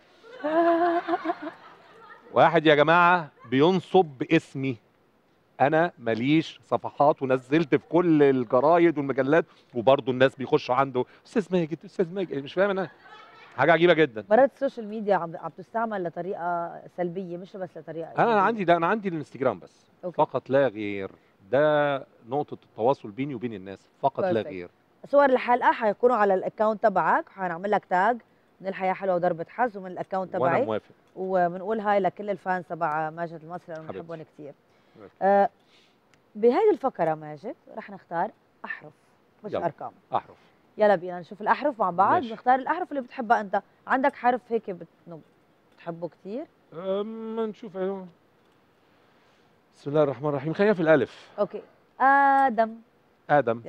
واحد يا جماعه بينصب باسمي انا ماليش صفحات ونزلت في كل الجرايد والمجلات وبرضه الناس بيخشوا عنده استاذ ماجد استاذ ماجد مش فاهم انا حاجه عجيبه جدا مرات السوشيال ميديا عم عم تستعمل لطريقه سلبيه مش بس لطريقه انا إيجابية. عندي ده انا عندي الانستجرام بس أوكي. فقط لا غير ده نقطه التواصل بيني وبين الناس فقط لا Perfect. غير صور الحلقه حيكونوا على الاكونت تبعك حنعمل لك تاج من الحياه حلوه وضربه حظ ومن الاكونت وانا تبعي موافق وبنقول هاي لكل الفانز تبع ماجد المصري لانه حبيبتي. بنحبهم كثير حبيبتي. آه بهيدي الفقره ماجد رح نختار احرف مش يلا. ارقام احرف يلا بينا نشوف الاحرف مع بعض ماشي. نختار الاحرف اللي بتحبها انت عندك حرف هيك بت... إنه بتحبه كثير اما نشوف ايوه بسم الله الرحمن الرحيم خلينا في الالف اوكي ادم ادم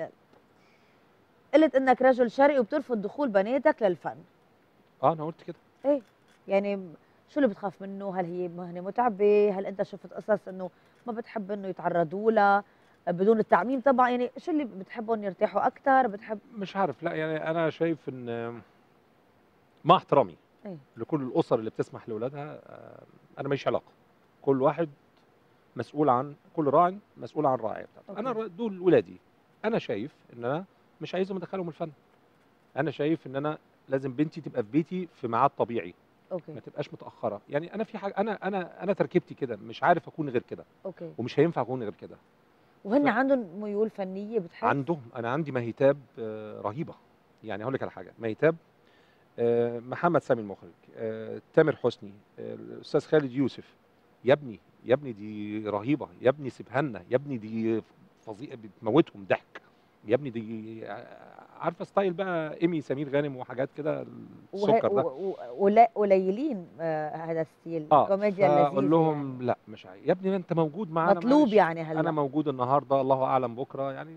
قلت انك رجل شرقي وبترفض دخول بناتك للفن اه انا قلت كده يعني شو اللي بتخاف منه هل هي مهنه متعبه هل انت شفت قصص انه ما بتحب انه يتعرضوا لها بدون التعميم طبعا يعني شو اللي بتحبهم يرتاحوا اكثر بتحب مش عارف لا يعني انا شايف ان مع احترامي إيه. لكل الاسر اللي بتسمح لاولادها آه، انا ماليش علاقه كل واحد مسؤول عن كل راع مسؤول عن الرعايه بتاعته انا أوكي. الر- دول ولادي انا شايف ان انا مش عايزهم ادخلهم الفن انا شايف ان انا لازم بنتي تبقى في بيتي في ميعاد طبيعي اوكي ما تبقاش متاخره يعني انا في حاجه انا انا انا تركيبتي كده مش عارف اكون غير كده اوكي ومش هينفع اكون غير كده وهن ف- عندهم ميول فنيه بتحب عندهم انا عندي مهيتاب آه، رهيبه يعني هقول لك على حاجه مهيتاب آه، محمد سامي المخرج آه، تامر حسني آه، الاستاذ خالد يوسف يا ابني يا ابني دي رهيبه يا ابني سيبها لنا يا ابني دي فظيعه بتموتهم ضحك يا ابني دي آه، عارفه ستايل بقى ايمي سمير غانم وحاجات كده وهي- السكر ده و- و- ولا- قليلين آه هذا الستيل اه الكوميديا اللذيذه اقول لهم يعني. لا مش عايز يا ابني ما انت موجود معانا مطلوب معلش. يعني هلا انا موجود النهارده الله اعلم بكره يعني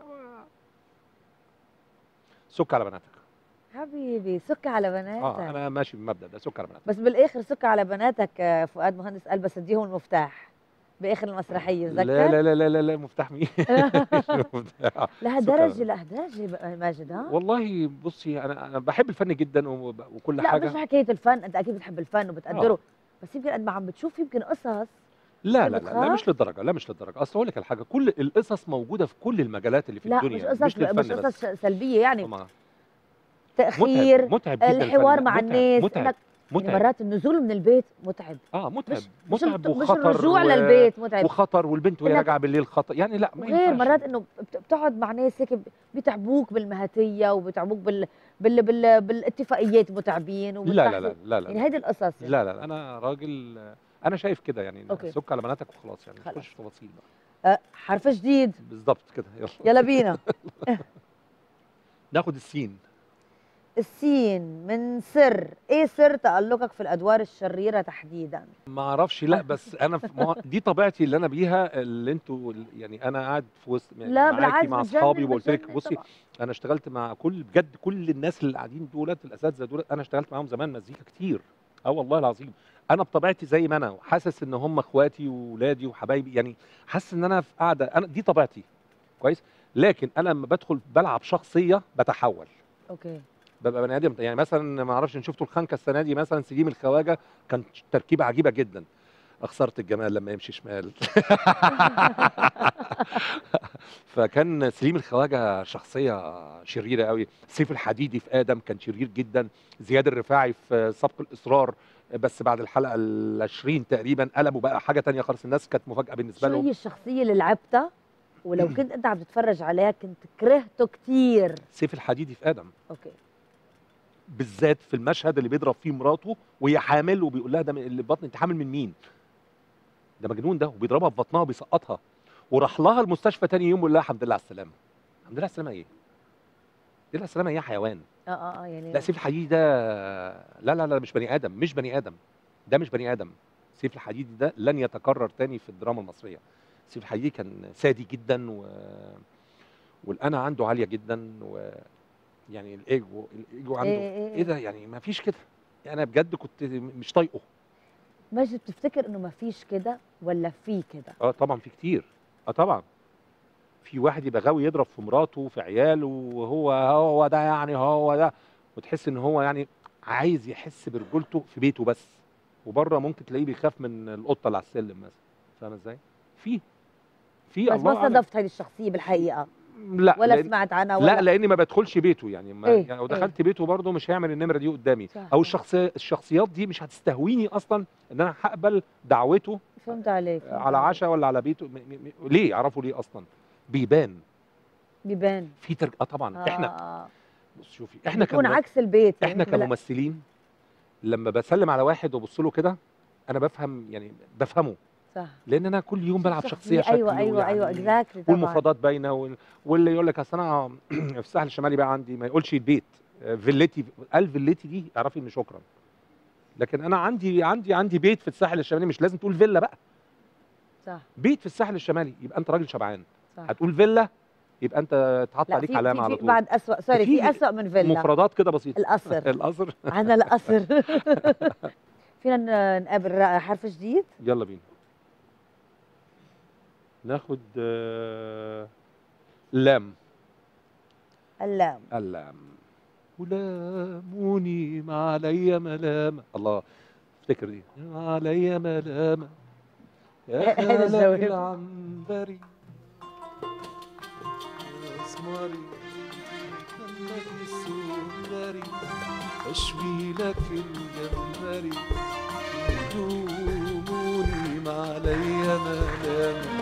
سك على بناتك حبيبي سك على بناتك اه انا ماشي بالمبدا ده سك على بناتك بس بالاخر سك على بناتك آه، فؤاد مهندس قال بس اديهم المفتاح باخر المسرحيه لا تذكر لا لا لا لا, لا مفتاح مين مش مفتاح. لهالدرجه لهالدرجه بقى ماجد ها والله بصي انا انا بحب الفن جدا وب- وكل لا حاجه مش حكايه الفن انت اكيد بتحب الفن وبتقدره بس يمكن قد ما عم بتشوف يمكن قصص لا لا لا, لا بتخاف؟ مش للدرجه لا مش للدرجه اصل اقول لك على حاجه كل القصص موجوده في كل المجالات اللي في لا الدنيا مش قصص للفن مش بس قصص سلبيه يعني طبعاً. تاخير متعب متعب جدا الحوار الفن. مع متعب الناس متعب انك يعني متعب مرات النزول من البيت متعب اه متعب مش مش, متعب الط- مش وخطر الرجوع و- للبيت متعب وخطر والبنت وهي إنك- راجعه بالليل خطر يعني لا ما وغير ينفعش. مرات انه بت- بتقعد مع ناس هيك بيتعبوك بالمهاتيه وبيتعبوك بال... بال... بال... بالاتفاقيات متعبين لا لا لا وبالتحديد. لا لا يعني هيدي القصص يعني. لا لا لا انا راجل انا شايف كده يعني أوكي. سك على بناتك وخلاص يعني مش خلاص. خش في تفاصيل بقى أه حرف جديد بالظبط كده يلا يلا بينا ناخد السين السين من سر ايه سر تألقك في الادوار الشريره تحديدا ما اعرفش لا بس انا في ما دي طبيعتي اللي انا بيها اللي انتوا يعني انا قاعد في وسط يعني لا معاكي بالعكس مع بتجنن- اصحابي وقلت لك بتجنن بصي طبعاً. انا اشتغلت مع كل بجد كل الناس اللي قاعدين دولت الاساتذه دولت انا اشتغلت معاهم زمان مزيكا كتير اه والله العظيم انا بطبيعتي زي ما انا وحاسس ان هم اخواتي واولادي وحبايبي يعني حاسس ان انا في قاعده انا دي طبيعتي كويس لكن انا لما بدخل بلعب شخصيه بتحول اوكي ببقى بني ادم يعني مثلا ما اعرفش ان شفتوا الخنكه السنه دي مثلا سليم الخواجه كان تركيبه عجيبه جدا خسرت الجمال لما يمشي شمال فكان سليم الخواجه شخصيه شريره قوي سيف الحديدي في ادم كان شرير جدا زياد الرفاعي في سبق الاصرار بس بعد الحلقه ال 20 تقريبا قلبوا بقى حاجه تانية خالص الناس كانت مفاجاه بالنسبه شو لهم هي الشخصيه اللي لعبتها ولو كنت انت عم تتفرج عليها كنت كرهته كتير سيف الحديدي في ادم اوكي بالذات في المشهد اللي بيضرب فيه مراته وهي حامل وبيقول لها ده من- اللي في بطن انت حامل من مين؟ ده مجنون ده وبيضربها في بطنها وبيسقطها وراح لها المستشفى تاني يوم ويقول لها الحمد لله على السلامه. الحمد لله على السلامه ايه؟ الحمد لله على السلامه ايه يا حيوان؟ اه اه اه يعني لا سيف الحديدي ده لا لا لا مش بني ادم مش بني ادم ده مش بني ادم سيف الحديدي ده لن يتكرر تاني في الدراما المصريه سيف الحديدي كان سادي جدا و والانا عنده عاليه جدا و يعني الايجو الايجو عنده إيه إيه ايه ده يعني ما فيش كده يعني انا بجد كنت مش طايقه ماجد بتفتكر انه ما فيش كده ولا في كده اه طبعا في كتير اه طبعا في واحد يبقى غاوي يضرب في مراته وفي عياله وهو هو ده يعني هو ده وتحس ان هو يعني عايز يحس برجولته في بيته بس وبره ممكن تلاقيه بيخاف من القطه اللي على السلم مثلا فاهم ازاي؟ في في بس الله ما أعلم. صادفت هذه الشخصيه بالحقيقه لا ولا لأن سمعت عنها ولا لا لاني ما بدخلش بيته يعني ما إيه، يعني لو دخلت بيته برضه مش هيعمل النمره دي قدامي صح، او صح. الشخصيه الشخصيات دي مش هتستهويني اصلا ان انا هقبل دعوته فهمت عليك فهمت على عليك. عشاء ولا على بيته م م م ليه يعرفوا ليه اصلا بيبان بيبان في ترج اه طبعا آه احنا آه. بص شوفي احنا بيكون كمم... عكس البيت يعني احنا أنت بلا- كممثلين لما بسلم على واحد وابص له كده انا بفهم يعني بفهمه صح لان انا كل يوم بلعب شخصيه شكل ايوه ايوه ايوه اكزاكتلي طبعا والمفردات باينه وال... واللي يقول لك اصل انا في الساحل الشمالي بقى عندي ما يقولش البيت آه، فيلتي قال فيلتي دي اعرفي ان شكرا لكن انا عندي عندي عندي بيت في الساحل الشمالي مش لازم تقول فيلا بقى صح بيت في الساحل الشمالي يبقى انت راجل شبعان صح هتقول فيلا يبقى انت تحط لا عليك في علامه في, على في طول بعد اسوء سوري في في اسوء من فيلا مفردات كده بسيطه القصر القصر عنا القصر فينا ن- نقابل را- حرف جديد يلا بينا ناخد آه، لام اللام اللام ولاموني ما علي ملامة الله افتكر دي ما علي ملامة يا هذا خالق الجواب. العنبري يا اسمري خلك السكري اشوي لك الجمبري لوموني ما علي ملامة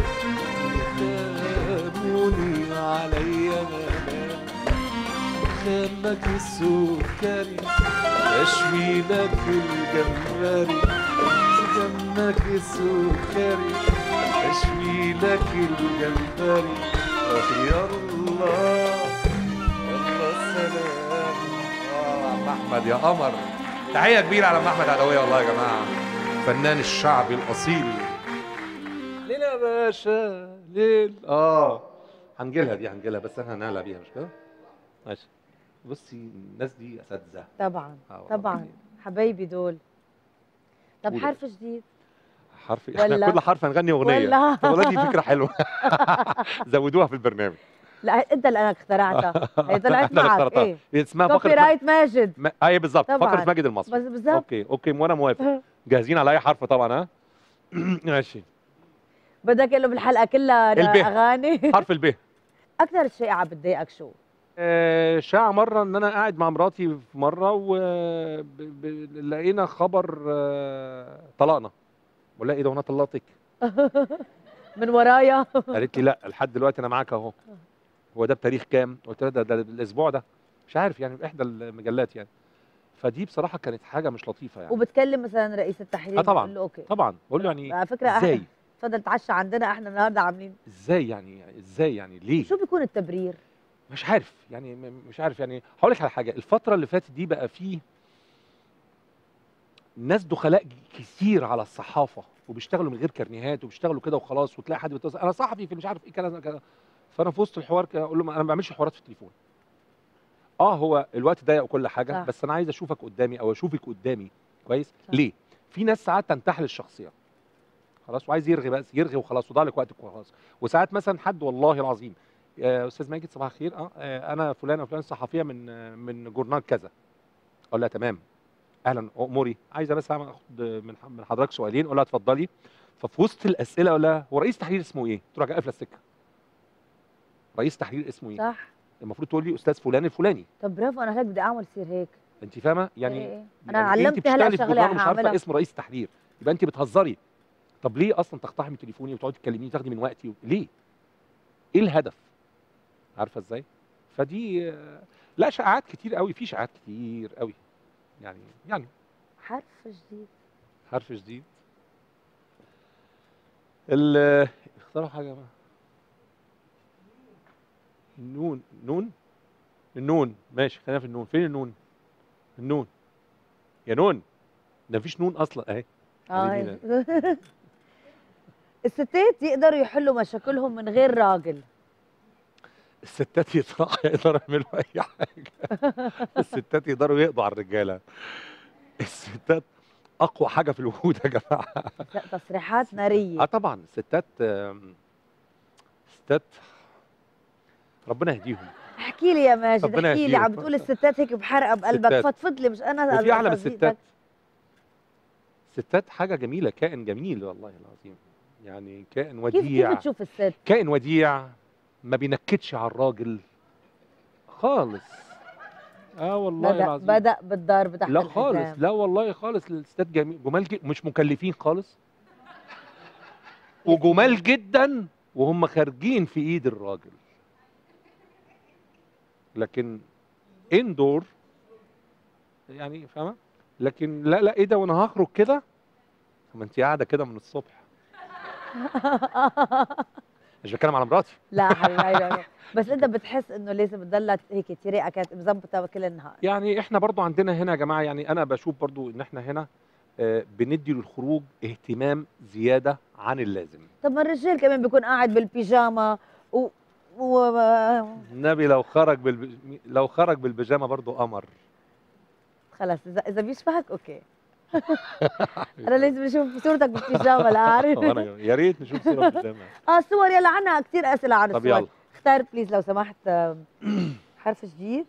لاموني ما علي ملامة خلك السكري اشوي لك الجمبري دمك السكري اشوي لك الجمبري يا الله يلا السلام آه، عم احمد يا قمر تحيه كبيره على عم احمد عدويه والله يا جماعه فنان الشعبي الاصيل ليل يا باشا ليل اه هنجيلها دي هنجيلها بس احنا هنعلى بيها مش كده؟ ماشي بصي الناس دي اساتذه طبعا آه والله طبعا العظيم. حبايبي دول طب قولي. حرف جديد حرف ولا- احنا كل حرف هنغني اغنيه ولا طب والله دي فكره حلوه زودوها في البرنامج لا انت اللي انا اخترعتها هي طلعت أنا اللي معك اخترتها. ايه اسمها كوبي فقره رايت ماجد ما... اي بالظبط طبعاً. فقره ماجد المصري بس بالظبط اوكي اوكي وانا موافق جاهزين على اي حرف طبعا ها ماشي بدك له بالحلقه كلها الب. اغاني حرف الب اكثر شيء عم بتضايقك شو آه، شاع مره ان انا قاعد مع مراتي في مره ولقينا خبر آه، طلقنا بقول لها ايه ده وانا طلقتك من ورايا قالت لي لا لحد دلوقتي انا معاك اهو هو ده بتاريخ كام قلت لها ده, ده الاسبوع ده مش عارف يعني في احدى المجلات يعني فدي بصراحه كانت حاجه مش لطيفه يعني وبتكلم مثلا رئيس التحرير آه طبعاً. بتقول له اوكي طبعا بقول له يعني على فكره ازاي احنا اتفضل تعشى عندنا احنا النهارده عاملين ازاي يعني ازاي يعني ليه شو بيكون التبرير مش عارف يعني م- مش عارف يعني هقول لك على حاجه الفتره اللي فاتت دي بقى فيه ناس دخلاء ج- كتير على الصحافه وبيشتغلوا من غير كارنيهات وبيشتغلوا كده وخلاص وتلاقي حد بيتصل انا صحفي في مش عارف ايه كذا كذا فانا في وسط الحوار كده اقول له ما انا ما بعملش حوارات في التليفون اه هو الوقت ضيق وكل حاجه صح. بس انا عايز اشوفك قدامي او اشوفك قدامي كويس صح. ليه في ناس ساعات تنتحل الشخصيه خلاص وعايز يرغي بس يرغي وخلاص وضاع لك وقتك وخلاص وساعات مثلا حد والله العظيم آه، استاذ ماجد صباح الخير اه آه، انا فلانه وفلان صحفيه من آه، من جورنال كذا اقول لها تمام اهلا اموري عايزه بس اعمل اخد من ح- من حضرتك سؤالين اقول لها اتفضلي ففي وسط الاسئله اقول لها هو رئيس تحرير اسمه ايه؟ تروح قافله السكه رئيس تحرير اسمه ايه؟ صح المفروض تقول لي استاذ فلان الفلاني طب برافو انا هيك بدي اعمل صير هيك انت فاهمه يعني إيه إيه. انا يعني علمت انت هلا بتشتغلي في شغله جورنال مش عارفه هعملها اسم رئيس تحرير يبقى انت بتهزري طب ليه اصلا تقتحمي تليفوني وتقعدي تكلميني وتاخدي من وقتي ليه؟ ايه الهدف؟ عارفه ازاي؟ فدي آه، لا شائعات كتير قوي في شائعات كتير قوي يعني يعني حرف جديد حرف جديد ال اختاروا حاجه بقى النون نون النون ماشي خلينا في النون فين النون النون يا نون ده مفيش نون اصلا اهي اه حبيبي هي. الستات يقدروا يحلوا مشاكلهم من غير راجل الستات يطلعوا يقدروا يعملوا اي حاجه الستات يقدروا يقضوا على الرجاله الستات اقوى حاجه في الوجود يا جماعه لا تصريحات اه ناريه طبعا الستات آم، الستات ربنا يهديهم احكي لي يا ماجد ربنا احكي لي عم يهديهم. بتقول الستات هيك بحرقه بقلبك الستات. فضفض لي مش انا وفي اعلى من أصدقك. الستات الستات حاجه جميله كائن جميل والله العظيم يعني كائن كيف كيف وديع بتشوف الست كائن وديع ما بينكدش على الراجل خالص اه والله بدا العظيم بدا بالضرب تحت لا الحزام. خالص لا والله خالص الستات جميل جمال جد مش مكلفين خالص وجمال جدا وهم خارجين في ايد الراجل لكن اندور يعني فاهمه لكن لا لا ايه ده وانا هخرج كده ما انت قاعده كده من الصبح مش بتكلم على مراتي لا حبيبي أيوة. بس انت بتحس انه لازم تضلها هيك تريقه كانت مظبطه كل النهار يعني احنا برضو عندنا هنا يا جماعه يعني انا بشوف برضو ان احنا هنا آه، بندي للخروج اهتمام زياده عن اللازم طب ما الرجال كمان بيكون قاعد بالبيجاما و, و... النبي لو خرج بالب... لو خرج بالبيجامه برضو قمر خلص اذا اذا بيشبهك اوكي انا لازم اشوف صورتك بالبيجاما لا عارف وأنا يا ريت نشوف صوره بالبيجامه اه صور يلا عنا كثير اسئله عن طب الصور يلا اختار بليز لو سمحت آم، حرف جديد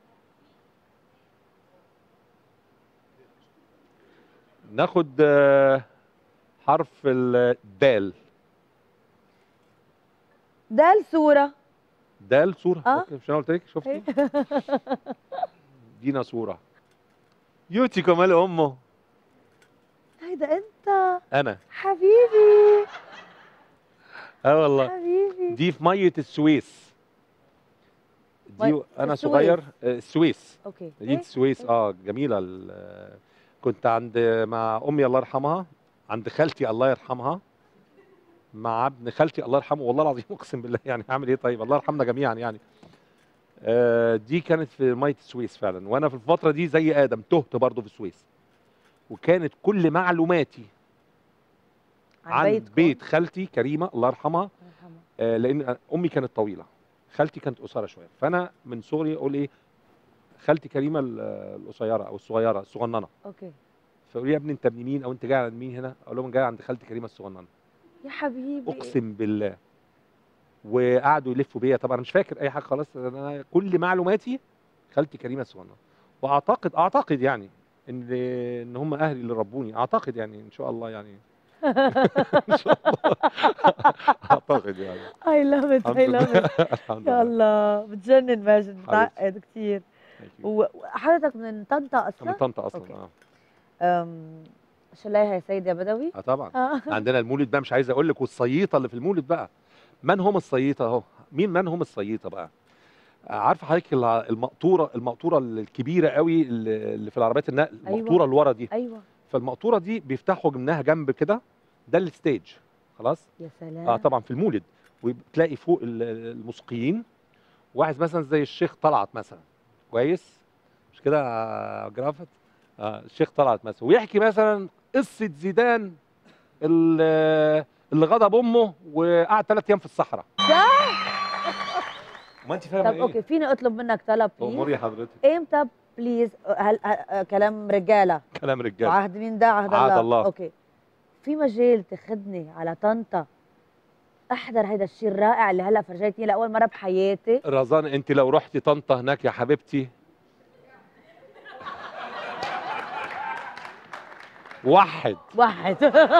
ناخد آه، حرف الدال دال صوره دال صوره آه. أوكي، مش انا قلت لك شفتي دينا صوره يوتي كمال امه هيدا انت انا حبيبي اه والله حبيبي دي في ميه السويس دي مي- انا السويس. صغير آه، السويس اوكي مدينه السويس اه جميله ال- آه، كنت عند مع امي الله يرحمها عند خالتي الله يرحمها مع ابن خالتي الله يرحمه والله العظيم اقسم بالله يعني هعمل ايه طيب الله يرحمنا جميعا يعني آه، دي كانت في ميه السويس فعلا وانا في الفتره دي زي ادم تهت برضه في السويس وكانت كل معلوماتي عن بيتكم؟ بيت خالتي كريمه الله يرحمها الله يرحمه. آه، لان امي كانت طويله خالتي كانت قصيره شويه فانا من صغري اقول ايه خالتي كريمه ال- القصيره او الصغيره الصغننه اوكي فيقول لي يا ابني انت ابن مين او انت جاي عند مين هنا اقول لهم جاي عند خالتي كريمه الصغننه يا حبيبي اقسم بالله وقعدوا يلفوا بيا طبعا أنا مش فاكر اي حاجه خلاص انا كل معلوماتي خالتي كريمه الصغننه واعتقد اعتقد يعني ان ان هم اهلي اللي ربوني اعتقد يعني ان شاء الله يعني ان شاء الله اعتقد يعني اي لاف ات الحمد اي لاف لله ات الحمد يا لله الله بتجنن ماجد متعقد كثير Thank you. وحضرتك من طنطا من اصلا؟ طنطا اصلا أوكي. اه أم، شلايها يا سيد يا بدوي؟ اه طبعا آه. عندنا المولد بقى مش عايز اقول لك والصييطه اللي في المولد بقى من هم الصييطه اهو مين من هم الصييطه بقى عارفه حضرتك الع- المقطوره المقطوره الكبيره قوي اللي اللي في العربيات النقل أيوة. المقطوره اللي ورا دي ايوه فالمقطوره دي بيفتحوا منها جنب كده ده الستيج خلاص يا سلام اه طبعا في المولد وتلاقي فوق ال- الموسيقيين واحد مثلا زي الشيخ طلعت مثلا كويس مش كده يا جرافت آه الشيخ طلعت مثلا ويحكي مثلا قصه زيدان ال- اللي غضب امه وقعد ثلاث ايام في الصحراء ما انت فاهمه طب ايه اوكي فيني اطلب منك طلب بليز اموري حضرتك امتى بليز هل ه- كلام رجاله كلام رجاله وعهد مين ده عهد, عهد الله. الله. اوكي في مجال تاخدني على طنطا احضر هيدا الشيء الرائع اللي هلا فرجيتني لاول مره بحياتي رزان انت لو رحتي طنطا هناك يا حبيبتي وحد واحد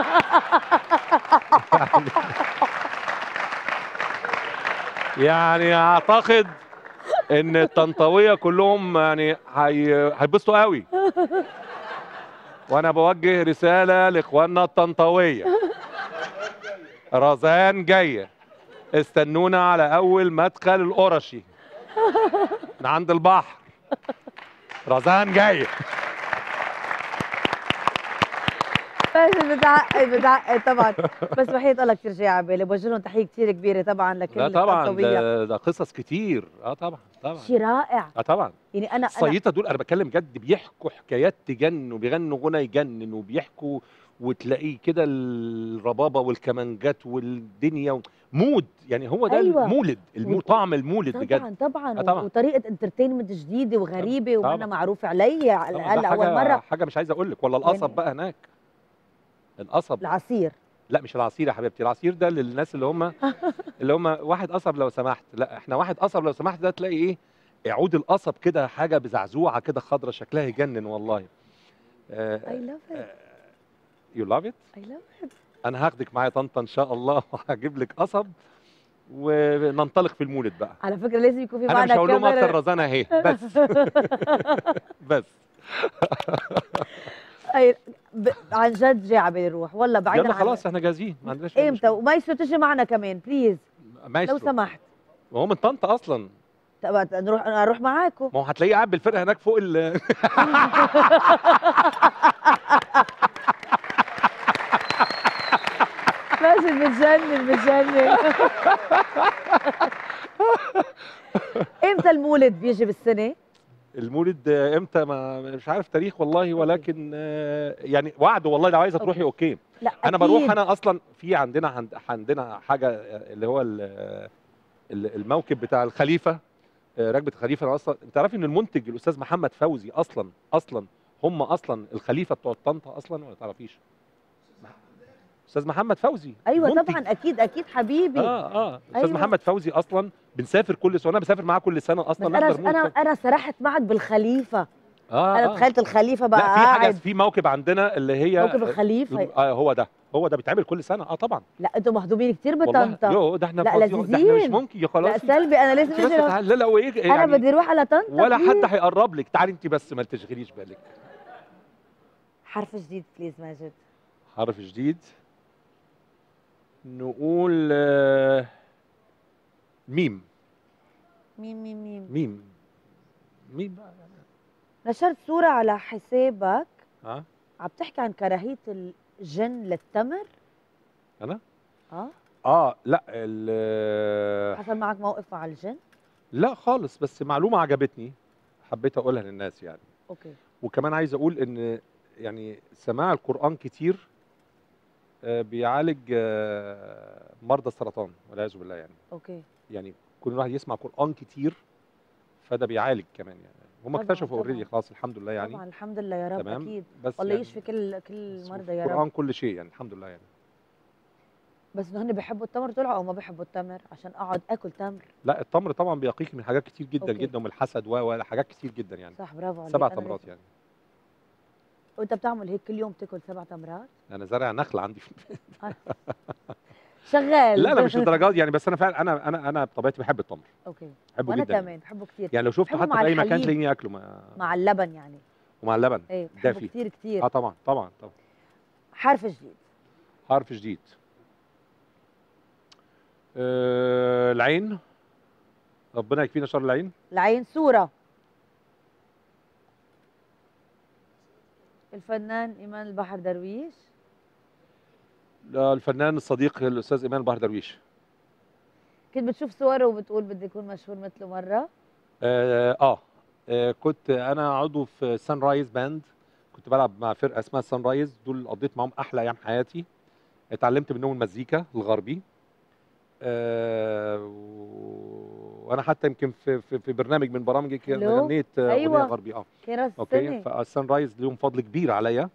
يعني اعتقد ان الطنطاويه كلهم يعني هي- هيتبسطوا قوي وانا بوجه رساله لاخواننا الطنطاويه رزان جايه استنونا على اول مدخل القرشي من عند البحر رزان جايه بس بتعقد بتعقد طبعا بس وحياة الله كثير جاي على بالي بوجه لهم تحيه كثير كبيره طبعا لكل لا طبعا الطنطاوية. ده, ده قصص كتير اه طبعا طبعا شيء رائع اه طبعا يعني انا انا الصييطه دول انا بتكلم جد بيحكوا حكايات تجنن وبيغنوا غنى يجنن وبيحكوا وتلاقيه كده الربابه والكمانجات والدنيا و- مود يعني هو ده أيوة. المولد المو و- طعم المولد بجد طبعا طبعا آه طبعاً. وطريقه انترتينمنت جديده وغريبه طبعاً. وانا معروف علي على طبعاً ده الاقل اول حاجة مره حاجه مش عايز اقول لك ولا القصب يعني- بقى هناك القصب العصير لا مش العصير يا حبيبتي العصير ده للناس اللي هم اللي هم واحد قصب لو سمحت لا احنا واحد قصب لو سمحت ده تلاقي ايه عود القصب كده حاجه بزعزوعه كده خضره شكلها يجنن والله اي لاف ات يو لاف ات اي لاف ات انا هاخدك معايا طنطا ان شاء الله وهجيب لك قصب وننطلق في المولد بقى على فكره لازم يكون في انا معنا مش هقول لهم اكتر كاميرا رزانه اهي بس بس أي ب... عن جد جاي على بالي روح والله بعيدا يلا عن- خلاص احنا جاهزين ما عندناش أي امتى مشكلة. ومايسترو تجي معنا كمان بليز لو مايسترو سمحت هو من طنطا اصلا طب نروح اروح معاكم ما هو هتلاقيه قاعد بالفرقه هناك فوق ال ماشي بتجنن بتجنن امتى المولد بيجي بالسنه؟ المولد آه، امتى ما مش عارف تاريخ والله ولكن آه، يعني وعد والله لو عايزه تروحي اوكي لا انا بروح أكيد. انا اصلا في عندنا عند عندنا حاجه آه، اللي هو ال- ال- الموكب بتاع الخليفه آه، ركبه الخليفه انا اصلا انت عارف ان المنتج الاستاذ محمد فوزي اصلا اصلا هم اصلا الخليفه بتوع طنطا اصلا ولا تعرفيش استاذ محمد فوزي ايوه منتج. طبعا اكيد اكيد حبيبي اه اه استاذ أيوة. محمد فوزي اصلا بنسافر كل سنه انا بسافر معاه كل سنه بس اصلا انا نحضر انا مولد. انا سرحت معك بالخليفه اه انا آه. تخيلت الخليفه بقى لا في حاجه قاعد في موكب عندنا اللي هي موكب الخليفه آه هو ده هو ده بيتعمل كل سنه اه طبعا لا انتوا مهضومين كتير والله بطنطا يو ده احنا لا، فاضيين- ده احنا مش لذيذين. ممكن يا لا خلاص سلبي انا لازم انت بس اجي لو- تعالي لا لا وايه انا يعني بدي اروح على طنطا ولا بليز. حد هيقرب لك تعالي انت بس ما تشغليش بالك حرف جديد بليز ماجد حرف جديد نقول آه، ميم ميم ميم ميم ميم ميم بقى نشرت صوره على حسابك ها عم تحكي عن كراهيه الجن للتمر أنا؟ اه اه لا ال- حصل معك موقف مع الجن لا خالص بس معلومه عجبتني حبيت اقولها للناس يعني اوكي وكمان عايز اقول ان يعني سماع القران كتير آه، بيعالج آه، مرضى السرطان والعياذ بالله يعني اوكي يعني كل واحد يسمع قران كتير فده بيعالج كمان يعني هم طبعاً، اكتشفوا اوريدي طبعاً. خلاص الحمد لله يعني طبعا الحمد لله يا رب تمام اكيد بس والله يعني يشفي كل كل بس المرضى يا القران رب كل شيء يعني الحمد لله يعني بس انه هن بيحبوا التمر طلعوا او ما بيحبوا التمر عشان اقعد اكل تمر لا التمر طبعا بيقيك من حاجات كتير جدا أوكي. جدا ومن الحسد و و حاجات كتير جدا يعني صح برافو عليك سبع أنا تمرات لازم- يعني وانت بتعمل هيك كل يوم تاكل سبع تمرات انا زارع نخل عندي في البيت شغال لا لا مش الدرجات دي يعني بس انا فعلا انا انا انا بطبيعتي بحب التمر اوكي بحبه وانا جدا كمان بحبه كثير يعني لو شفته بحبه حتى مع في اي مكان الحليب. تلاقيني اكله مع مع اللبن يعني ومع اللبن ايه بحبه دافي. كثير اه كثير طبعا طبعا طبعا حرف جديد حرف جديد آه العين ربنا يكفينا شر العين العين صورة الفنان إيمان البحر درويش لا، الفنان الصديق الاستاذ ايمان البحر درويش كنت بتشوف صوره وبتقول بدي أكون مشهور مثله مرة آه, اه آه، كنت انا عضو في سان رايز باند كنت بلعب مع فرقه اسمها سان رايز دول قضيت معاهم احلى ايام حياتي اتعلمت منهم المزيكا الغربي آه و- وانا حتى يمكن في في, في برنامج من برامجي كده ألو؟ غنيت آه، أيوة. اغنيه غربي اه كان راس اوكي السنة فالسان رايز ليهم فضل كبير عليا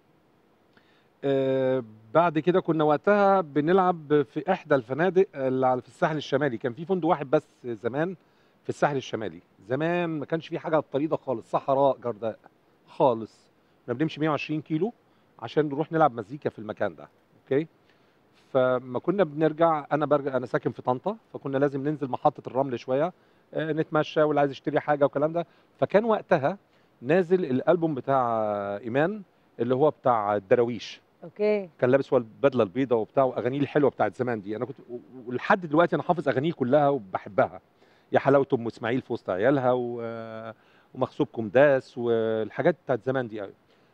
آه بعد كده كنا وقتها بنلعب في احدى الفنادق اللي على- في الساحل الشمالي كان في فندق واحد بس زمان في الساحل الشمالي زمان ما كانش في حاجه على الطريق ده خالص صحراء جرداء خالص كنا بنمشي 120 كيلو عشان نروح نلعب مزيكا في المكان ده اوكي فما كنا بنرجع انا برجع انا ساكن في طنطا فكنا لازم ننزل محطه الرمل شويه آه، نتمشى واللي عايز يشتري حاجه والكلام ده فكان وقتها نازل الالبوم بتاع ايمان اللي هو بتاع الدراويش أوكي كان لابس هو البدله البيضاء وبتاع واغانيه الحلوه بتاعت زمان دي انا كنت و- ولحد دلوقتي انا حافظ اغانيه كلها وبحبها يا حلاوه ام اسماعيل في وسط عيالها و... ومغصوبكم داس والحاجات بتاعت زمان دي قوي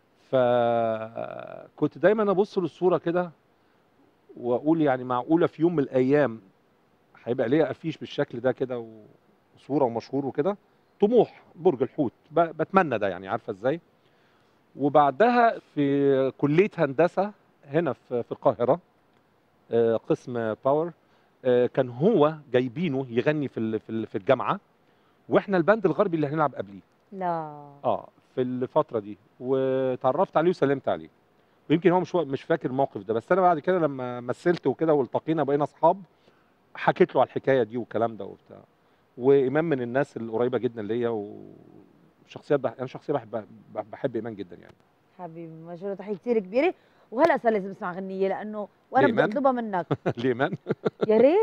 فكنت دايما ابص للصوره كده واقول يعني معقوله في يوم من الايام هيبقى ليا افيش بالشكل ده كده وصوره ومشهور وكده طموح برج الحوت ب... بتمنى ده يعني عارفه ازاي وبعدها في كليه هندسه هنا في في القاهره آه، قسم باور آه، كان هو جايبينه يغني في ال- في ال- في الجامعه واحنا الباند الغربي اللي هنلعب قبليه لا اه في الفتره دي وتعرفت عليه وسلمت عليه ويمكن هو مش مش فاكر الموقف ده بس انا بعد كده لما مثلت وكده والتقينا بقينا اصحاب حكيت له على الحكايه دي والكلام ده وبتاع وايمان من الناس القريبه جدا ليا وشخصيات بح... انا شخصيه بحب بحب ايمان جدا يعني حبيبي مجرد تحية كثير كبيرة وهلا صار لازم اسمع غنية لأنه وأنا بدي لإيمان؟ أطلبها منك لإيمان يا ريت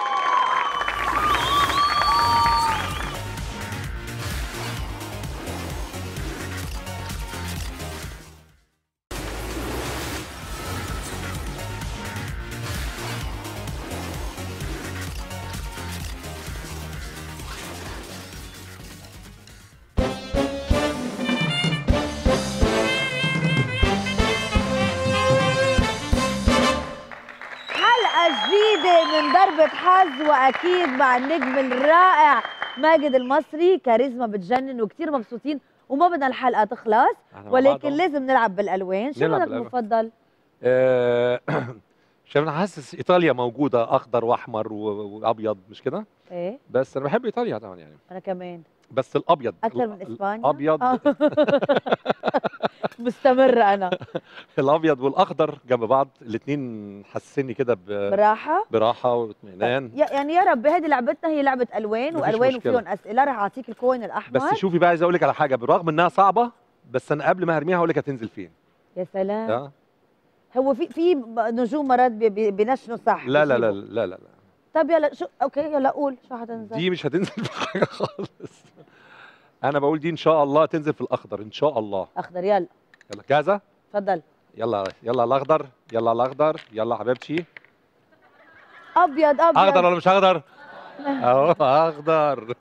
حلقة جديدة من ضربة حظ وأكيد مع النجم الرائع ماجد المصري كاريزما بتجنن وكتير مبسوطين وما بدنا الحلقة تخلص إحنا مع ولكن بعض أهو. لازم نلعب بالألوان شو نلعب لونك بالألوان. المفضل؟ آه، شايف انا حاسس ايطاليا موجوده اخضر واحمر و- وابيض مش كده ايه بس انا بحب ايطاليا طبعا يعني أنا كمان بس الابيض أكثر من ال- إسبانيا الابيض آه. مستمرة أنا الابيض والاخضر جنب بعض الاثنين حسسني كده ب- براحة براحه واطمئنان يا- يعني يا ربي هذه لعبتنا هي لعبة ألوان مفيش وألوان مشكلة. وفيهم أسئلة رح أعطيك الكوين الأحمر بس شوفي بقى عايز اقول لك على حاجه بالرغم انها صعبه بس انا قبل ما هرميها هقول لك هتنزل فين يا سلام آه. هو في في نجوم مرات بي- بي- بنشنوا صح لا لا لا بيجيبوا. لا لا, لا. طب يلا شو اوكي يلا قول شو حتنزل دي مش هتنزل في حاجه خالص انا بقول دي ان شاء الله تنزل في الاخضر ان شاء الله اخضر يلا يلا جاهزه تفضل يلا يلا الاخضر يلا الاخضر يلا حبيبتي ابيض ابيض اخضر ولا مش اخضر اهو اخضر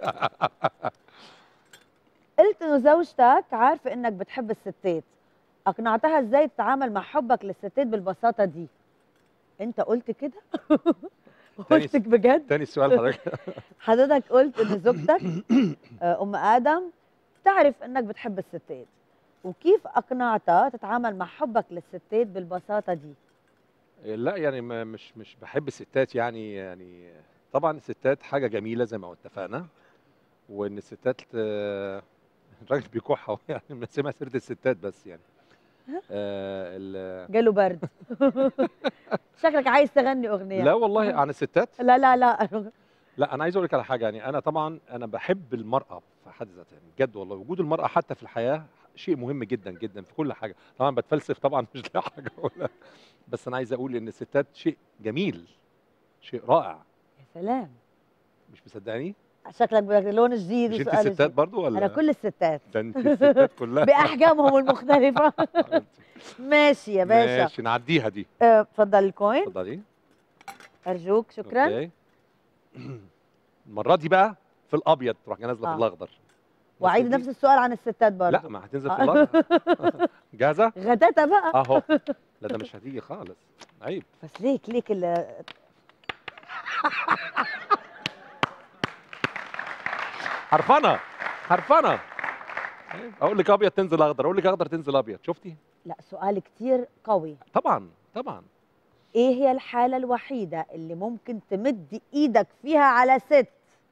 قلت انه زوجتك عارفه انك بتحب الستات اقنعتها ازاي تتعامل مع حبك للستات بالبساطه دي انت قلت كده تاني- قلتك بجد تاني السؤال حضرتك حضرتك قلت ان زوجتك آه، ام ادم تعرف انك بتحب الستات وكيف اقنعتها تتعامل مع حبك للستات بالبساطه دي لا يعني ما مش مش بحب الستات يعني يعني طبعا الستات حاجه جميله زي ما اتفقنا وان الستات آه، الراجل بيكح أهو، يعني بنسمع سيره الستات بس يعني آه، ال- قالوا برد شكلك عايز تغني اغنيه لا والله عن الستات لا لا لا لا انا عايز اقول لك على حاجه يعني انا طبعا انا بحب المراه في حد ذاتها يعني بجد والله وجود المراه حتى في الحياه شيء مهم جدا جدا في كل حاجه طبعا بتفلسف طبعا مش لاقي حاجه اقولها بس انا عايز اقول ان الستات شيء جميل شيء رائع يا سلام مش مصدقاني شكلك بدك لون جديد مش انت وسؤال ستات جديد. برضو ولا انا كل الستات ده انت الستات كلها باحجامهم المختلفه ماشي يا باشا ماشي نعديها دي آه، اتفضل الكوين اتفضلي ارجوك شكرا أوكي. المره دي بقى في الابيض تروح نازله آه. في الاخضر وعيد بصي نفس السؤال عن الستات برضه لا ما هتنزل آه. في الاخضر جاهزه غتاتة بقى اهو لا ده مش هتيجي خالص عيب بس ليك ليك ال- حرفنه حرفنه عيب. اقول لك ابيض تنزل اخضر اقول لك اخضر تنزل ابيض شفتي لا سؤال كتير قوي طبعا طبعا ايه هي الحالة الوحيدة اللي ممكن تمد ايدك فيها على ست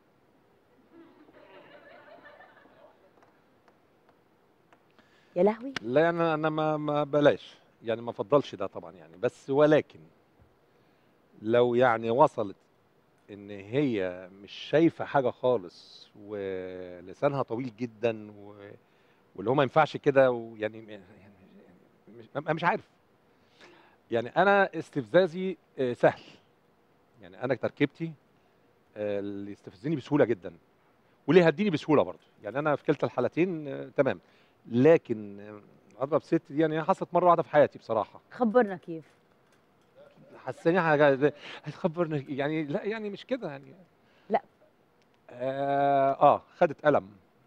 يا لهوي لا يعني انا ما ما بلاش يعني ما افضلش ده طبعا يعني بس ولكن لو يعني وصلت ان هي مش شايفه حاجه خالص ولسانها طويل جدا و... واللي هو ما ينفعش كده ويعني يعني مش, أنا مش عارف يعني انا استفزازي آه، سهل يعني انا تركيبتي آه، اللي يستفزني بسهوله جدا واللي يهديني بسهوله برضه يعني انا في كلتا الحالتين آه، تمام لكن آه، اضرب ست دي يعني حصلت مره واحده في حياتي بصراحه خبرنا كيف حساني حاجه هتخبرني يعني لا يعني مش كده يعني لا. اه, آه خدت قلم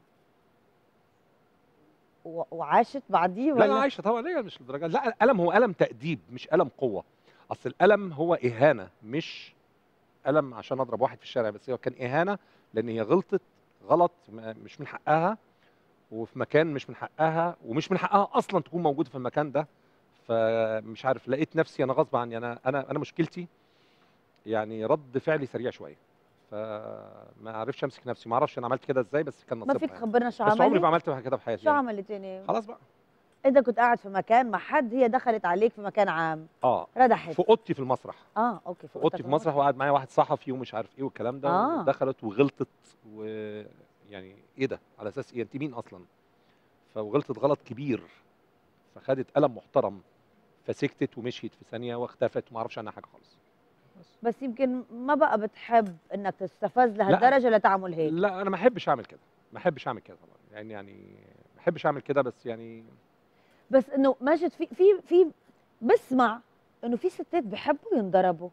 و- وعاشت بعديه لا لا ولا عايشه طبعا لا مش للدرجه لا القلم هو قلم تأديب مش قلم قوه اصل القلم هو اهانه مش قلم عشان اضرب واحد في الشارع بس هو كان اهانه لان هي غلطت غلط م- مش من حقها وفي مكان مش من حقها ومش من حقها اصلا تكون موجوده في المكان ده فمش عارف لقيت نفسي انا غصب عني انا انا انا مشكلتي يعني رد فعلي سريع شويه فما عرفش امسك نفسي ما اعرفش انا عملت كده ازاي بس كان ما نصيبها فيك يعني. تخبرنا شو بس عمري ما عملت عملت كده في حياتي شو يعني. عملت تاني خلاص بقى اذا كنت قاعد في مكان مع حد هي دخلت عليك في مكان عام اه ردحت في اوضتي في المسرح اه اوكي في اوضتي في المسرح وقعد معايا واحد صحفي ومش عارف ايه والكلام ده آه. ودخلت وغلطت ويعني ايه ده على اساس ايه انت مين اصلا فغلطت غلط كبير فخدت قلم محترم فسكتت ومشيت في ثانيه واختفت وما اعرفش عنها حاجه خالص بس يمكن ما بقى بتحب انك تستفز لهالدرجه لتعمل هيك لا انا ما احبش اعمل كده ما احبش اعمل كده طبعا يعني يعني ما احبش اعمل كده بس يعني بس انه ماجد في في في بسمع انه في ستات بحبوا ينضربوا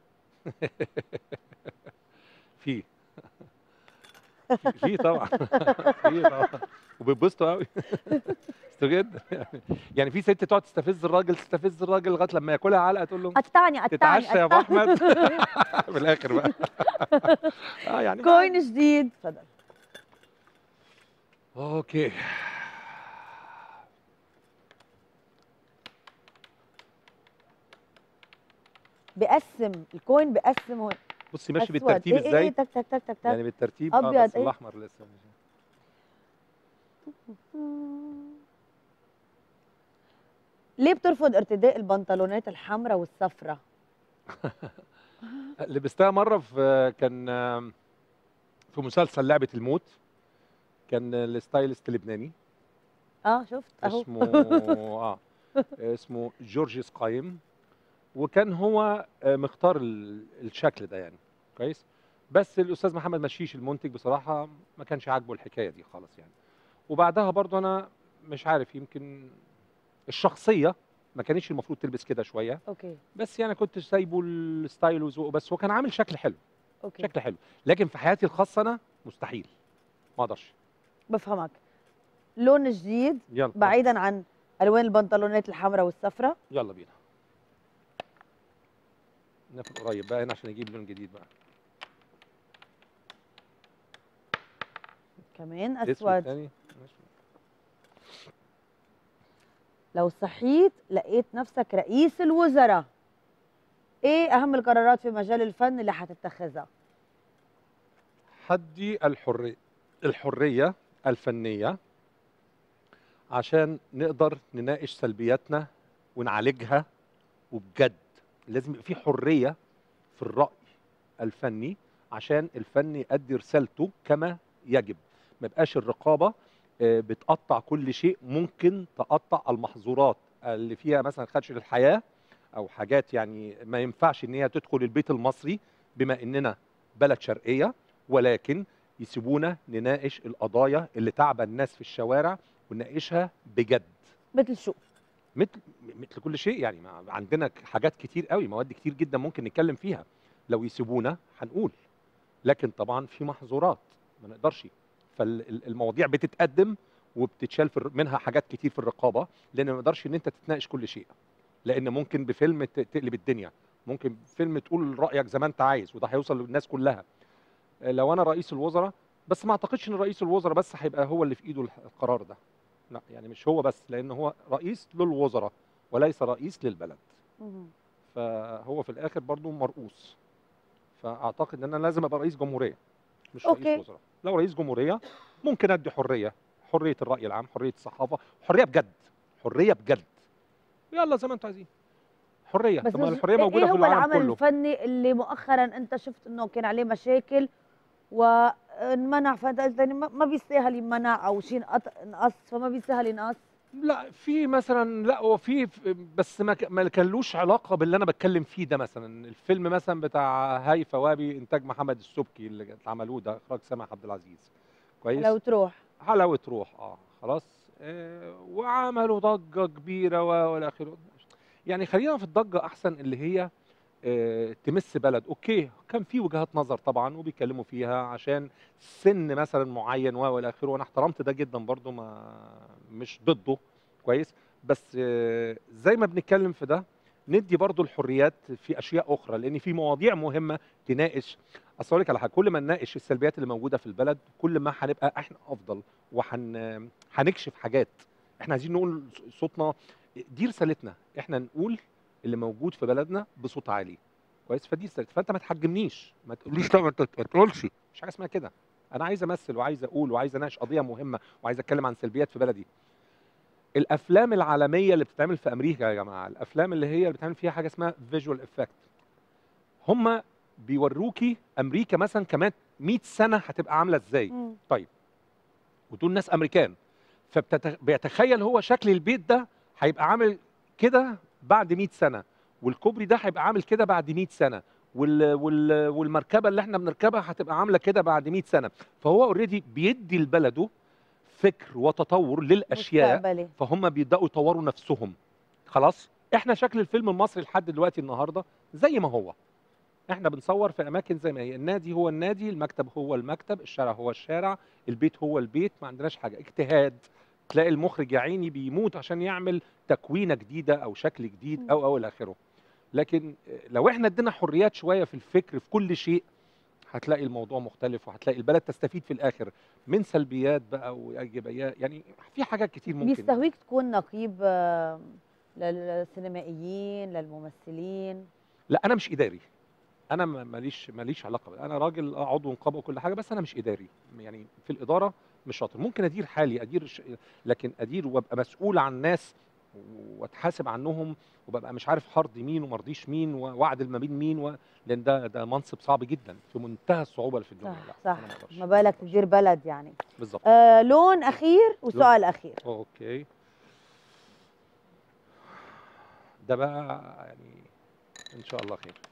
في في- في طبعا في طبعا وبيتبسطوا قوي بيتبسطوا جدا يعني يعني في ست تقعد تستفز الراجل تستفز الراجل لغايه لما ياكلها علقه تقول له قطعني قطعني تتعشى يا ابو قطعني. احمد في الاخر بقى اه يعني كوين جديد تفضل اوكي بقسم الكوين بقسم هون بصي ماشي أسود. بالترتيب إيه إيه ازاي إيه تك تك تك تك تك يعني بالترتيب اه أبيض بس إيه؟ الاحمر لسه ليه بترفض ارتداء البنطلونات الحمراء والصفراء لبستها مره في كان في مسلسل لعبه الموت كان الستايلست لبناني اه شفت اهو اسمه اه اسمه جورجيس قايم وكان هو آه، مختار ال- الشكل ده يعني كويس بس الاستاذ محمد مشيش المنتج بصراحه ما كانش عاجبه الحكايه دي خالص يعني وبعدها برضو انا مش عارف يمكن الشخصيه ما كانتش المفروض تلبس كده شويه اوكي بس يعني كنت سايبه الستايل وذوقه بس هو كان عامل شكل حلو اوكي شكل حلو لكن في حياتي الخاصه انا مستحيل ما اقدرش بفهمك لون جديد يلا بعيدا عن الوان البنطلونات الحمراء والصفراء يلا بينا ناكل قريب بقى هنا عشان اجيب لون جديد بقى كمان اسود اسود تاني ماشي. لو صحيت لقيت نفسك رئيس الوزراء ايه اهم القرارات في مجال الفن اللي هتتخذها حدي الحرية الحرية الفنية عشان نقدر نناقش سلبياتنا ونعالجها وبجد لازم يبقى في حرية في الرأي الفني عشان الفن يؤدي رسالته كما يجب ما يبقاش الرقابة آه، بتقطع كل شيء ممكن تقطع المحظورات اللي فيها مثلا خدش للحياه او حاجات يعني ما ينفعش ان هي تدخل البيت المصري بما اننا بلد شرقيه ولكن يسيبونا نناقش القضايا اللي تعبى الناس في الشوارع ونناقشها بجد مثل شو مثل مثل كل شيء يعني ما عندنا ك- حاجات كتير قوي مواد كتير جدا ممكن نتكلم فيها لو يسيبونا هنقول لكن طبعا في محظورات ما نقدرش فالمواضيع بتتقدم وبتتشال في الر- منها حاجات كتير في الرقابه لان ما نقدرش ان انت تتناقش كل شيء لان ممكن بفيلم ت- تقلب الدنيا ممكن فيلم تقول رايك زي ما انت عايز وده هيوصل للناس كلها آه، لو انا رئيس الوزراء بس ما اعتقدش ان رئيس الوزراء بس هيبقى هو اللي في ايده الح- القرار ده لا يعني مش هو بس لان هو رئيس للوزراء وليس رئيس للبلد مهم. فهو في الاخر برضو مرؤوس فاعتقد ان انا لازم ابقى رئيس جمهوريه مش أوكي. رئيس وزراء لو رئيس جمهوريه ممكن ادي حريه حريه الراي العام حريه الصحافه حريه بجد حريه بجد يلا زي ما انتوا عايزين حريه بس طب ما مش- الحريه موجوده ايه في هو العالم العمل كله الفني اللي مؤخرا انت شفت انه كان عليه مشاكل وانمنع فانت قلت يعني ما ما بيستاهل يمنع او شيء انقط- انقص فما بيستاهل ينقص لا في مثلا لا هو في بس ما ك- ما كانلوش علاقه باللي انا بتكلم فيه ده مثلا الفيلم مثلا بتاع هاي فوابي انتاج محمد السبكي اللي عملوه ده اخراج سامح عبد العزيز كويس لو تروح حلاوه روح اه خلاص آه وعملوا ضجه كبيره و- والى اخره يعني خلينا في الضجه احسن اللي هي آه تمس بلد اوكي كان في وجهات نظر طبعا وبيتكلموا فيها عشان سن مثلا معين و- والى اخره وانا احترمت ده جدا برضو ما مش ضده كويس بس آه زي ما بنتكلم في ده ندي برضو الحريات في اشياء اخرى لان في مواضيع مهمه تناقش اصل أقول لك على حاجه كل ما نناقش السلبيات اللي موجوده في البلد كل ما هنبقى احنا افضل وهن هنكشف حاجات احنا عايزين نقول صوتنا دي رسالتنا احنا نقول اللي موجود في بلدنا بصوت عالي كويس فدي رسالتي فانت ما تحجمنيش ما تقوليش لا ما انت ما تقولش مش حاجه اسمها كده انا عايز امثل وعايز اقول وعايز اناقش قضيه مهمه وعايز اتكلم عن سلبيات في بلدي الافلام العالميه اللي بتتعمل في امريكا يا جماعه الافلام اللي هي اللي بتعمل فيها حاجه اسمها فيجوال افكت هم بيوروكي امريكا مثلا كمان 100 سنه هتبقى عامله ازاي مم. ودول ناس امريكان فبيتخيل هو شكل البيت ده هيبقى عامل كده بعد 100 سنه والكوبري ده هيبقى عامل كده بعد 100 سنه وال وال والمركبه اللي احنا بنركبها هتبقى عامله كده بعد 100 سنه فهو اوريدي بيدي لبلده فكر وتطور للاشياء مستقبلي فهم بيبداوا يطوروا نفسهم خلاص احنا شكل الفيلم المصري لحد دلوقتي النهارده زي ما هو احنا بنصور في اماكن زي ما هي النادي هو النادي المكتب هو المكتب الشارع هو الشارع البيت هو البيت ما عندناش حاجه اجتهاد تلاقي المخرج يا عيني بيموت عشان يعمل تكوينه جديده او شكل جديد او او الى اخره لكن لو احنا ادينا حريات شويه في الفكر في كل شيء هتلاقي الموضوع مختلف وهتلاقي البلد تستفيد في الاخر من سلبيات بقى وايجابيات يعني في حاجات كتير ممكن بيستهويك تكون نقيب آه، للسينمائيين للممثلين لا انا مش اداري انا ما- ماليش ماليش علاقه بده. انا راجل آه عضو نقابه وكل حاجه بس انا مش اداري يعني في الاداره مش شاطر ممكن ادير حالي ادير ش... لكن ادير وابقى مسؤول عن ناس واتحاسب عنهم وببقى مش عارف هرضي مين ومرضيش مين واعدل ما بين مين و... لان ده ده منصب صعب جدا في منتهى الصعوبه اللي في الدنيا صح لا صح أنا ما أقدرش. ما بالك تدير بلد يعني بالظبط آه لون اخير وسؤال اخير اوكي ده بقى يعني ان شاء الله خير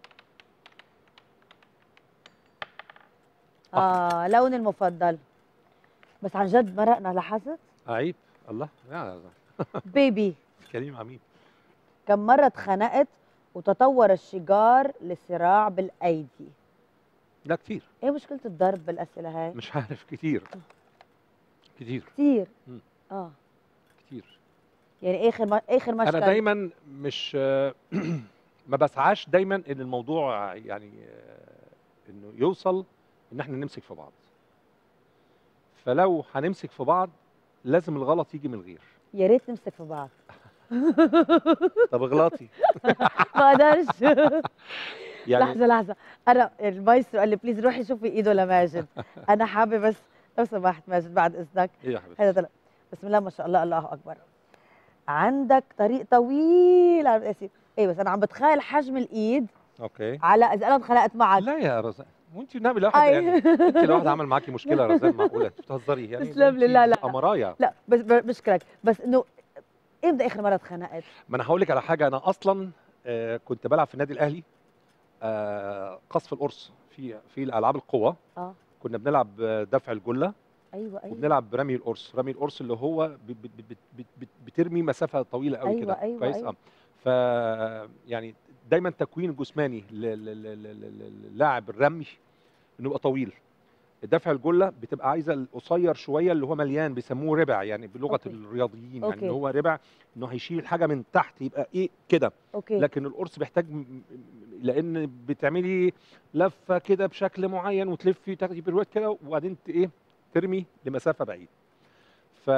اه لون المفضل بس عن جد مرقنا لاحظت عيب الله يا بيبي كريم عميد كم مرة اتخنقت وتطور الشجار لصراع بالأيدي لا كتير ايه مشكلة الضرب بالأسئلة هاي؟ مش عارف كتير كتير كتير مم. اه كتير يعني اخر ما اخر مشكلة انا دايما مش ما بسعاش دايما ان الموضوع يعني آه، انه يوصل ان احنا نمسك في بعض فلو هنمسك في بعض لازم الغلط يجي من الغير يا ريت نمسك في بعض طب اغلطي ما اقدرش يعني لحظة لحظة أنا المايسترو قال لي بليز روحي شوفي إيده لماجد أنا حابة بس لو سمحت ماجد بعد إذنك ايه يا حبيبتي هذا طلع بسم الله ما شاء الله الله أكبر عندك طريق طويل على الأسير ايه بس انا عم بتخيل حجم الايد اوكي على اذا انا انخلقت معك لا يا رزق وانت نعمل واحد أي. يعني انت لو واحد عمل معاكي مشكله يا رزان معقوله انت بتهزري يعني تسلم لي، انت لا، لا. قمرايه لا بس ب- بشكرك بس انه امتى اخر مره اتخانقت؟ ما انا هقول لك على حاجه انا اصلا آه كنت بلعب في النادي الاهلي آه قصف القرص في في الالعاب القوه اه كنا بنلعب آه، دفع الجله ايوه ايوه وبنلعب رمي القرص رمي القرص اللي هو ب- ب- ب- ب- ب- بترمي مسافه طويله قوي أيوة، كده أيوة، كويس أيوة. اه ف يعني دايما تكوين جسماني ل- ل- ل- ل- للاعب الرمي انه يبقى طويل دفع الجله بتبقى عايزه القصير شويه اللي هو مليان بيسموه ربع يعني بلغه أوكي. الرياضيين يعني أوكي. ان هو ربع انه هيشيل الحاجه من تحت يبقى ايه كده اوكي لكن القرص بيحتاج م- م- لان بتعملي لفه كده بشكل معين وتلفي تاخدي بروات كده وبعدين ت- ايه ترمي لمسافه بعيد ف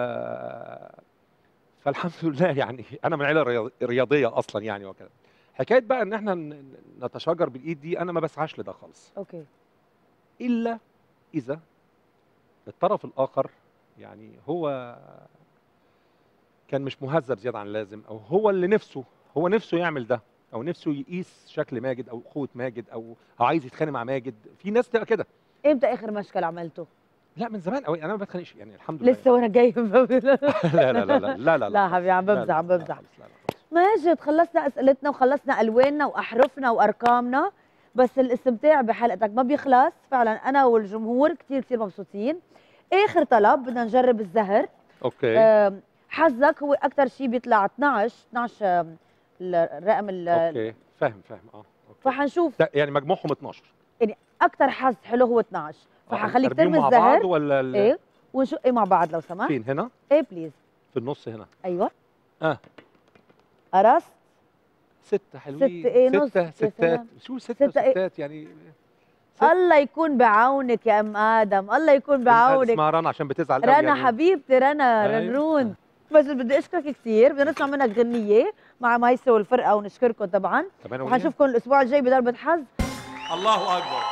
فالحمد لله يعني انا من عيله رياض- رياضيه اصلا يعني وكده حكايه بقى ان احنا ن- ن- نتشاجر بالايد دي انا ما بسعاش لده خالص اوكي الا اذا الطرف الاخر يعني هو كان مش مهذب زياده عن اللازم او هو اللي نفسه هو نفسه يعمل ده او نفسه يقيس شكل ماجد او قوه ماجد او أو عايز يتخانق مع ماجد في ناس تبقى كده امتى اخر مشكل عملته؟ لا من زمان قوي انا ما بتخانقش يعني الحمد لله لسه وانا جاي لا لا لا لا لا لا لا حبيبي عم لا، لا، بمزح عم لا بمزح خالص، لا، لا خالص. ماجد خلصنا اسئلتنا وخلصنا الواننا واحرفنا وارقامنا بس الاستمتاع بحلقتك ما بيخلص فعلا انا والجمهور كثير كثير مبسوطين اخر طلب بدنا نجرب الزهر اوكي آم، حظك هو اكثر شيء بيطلع 12 12 آم، ال- الرقم ال- اوكي فاهم فاهم اه أوكي. فحنشوف ده يعني مجموعهم 12 اكثر حظ حلو هو 12 آه، فحخليك أرميهم ترمي مع بعض الزهر ولا ال- ايه ونشق إيه مع بعض لو سمحت فين هنا ايه بليز في النص هنا ايوه اه قرصت ستة حلوين ستة إيه نص؟ ستة يا ستات سلام. شو ستة ستة إيه؟ ستات يعني ست. الله يكون بعونك يا ام ادم الله يكون بعونك اسمها رنا عشان بتزعل قوي رنا يعني. حبيبتي رنا أيوة. رنرون بس بدي اشكرك كثير بدنا نسمع منك غنيه مع مايسترو والفرقه ونشكركم طبعا كمان أغنية؟ وحنشوفكم الاسبوع الجاي بضربه حظ الله اكبر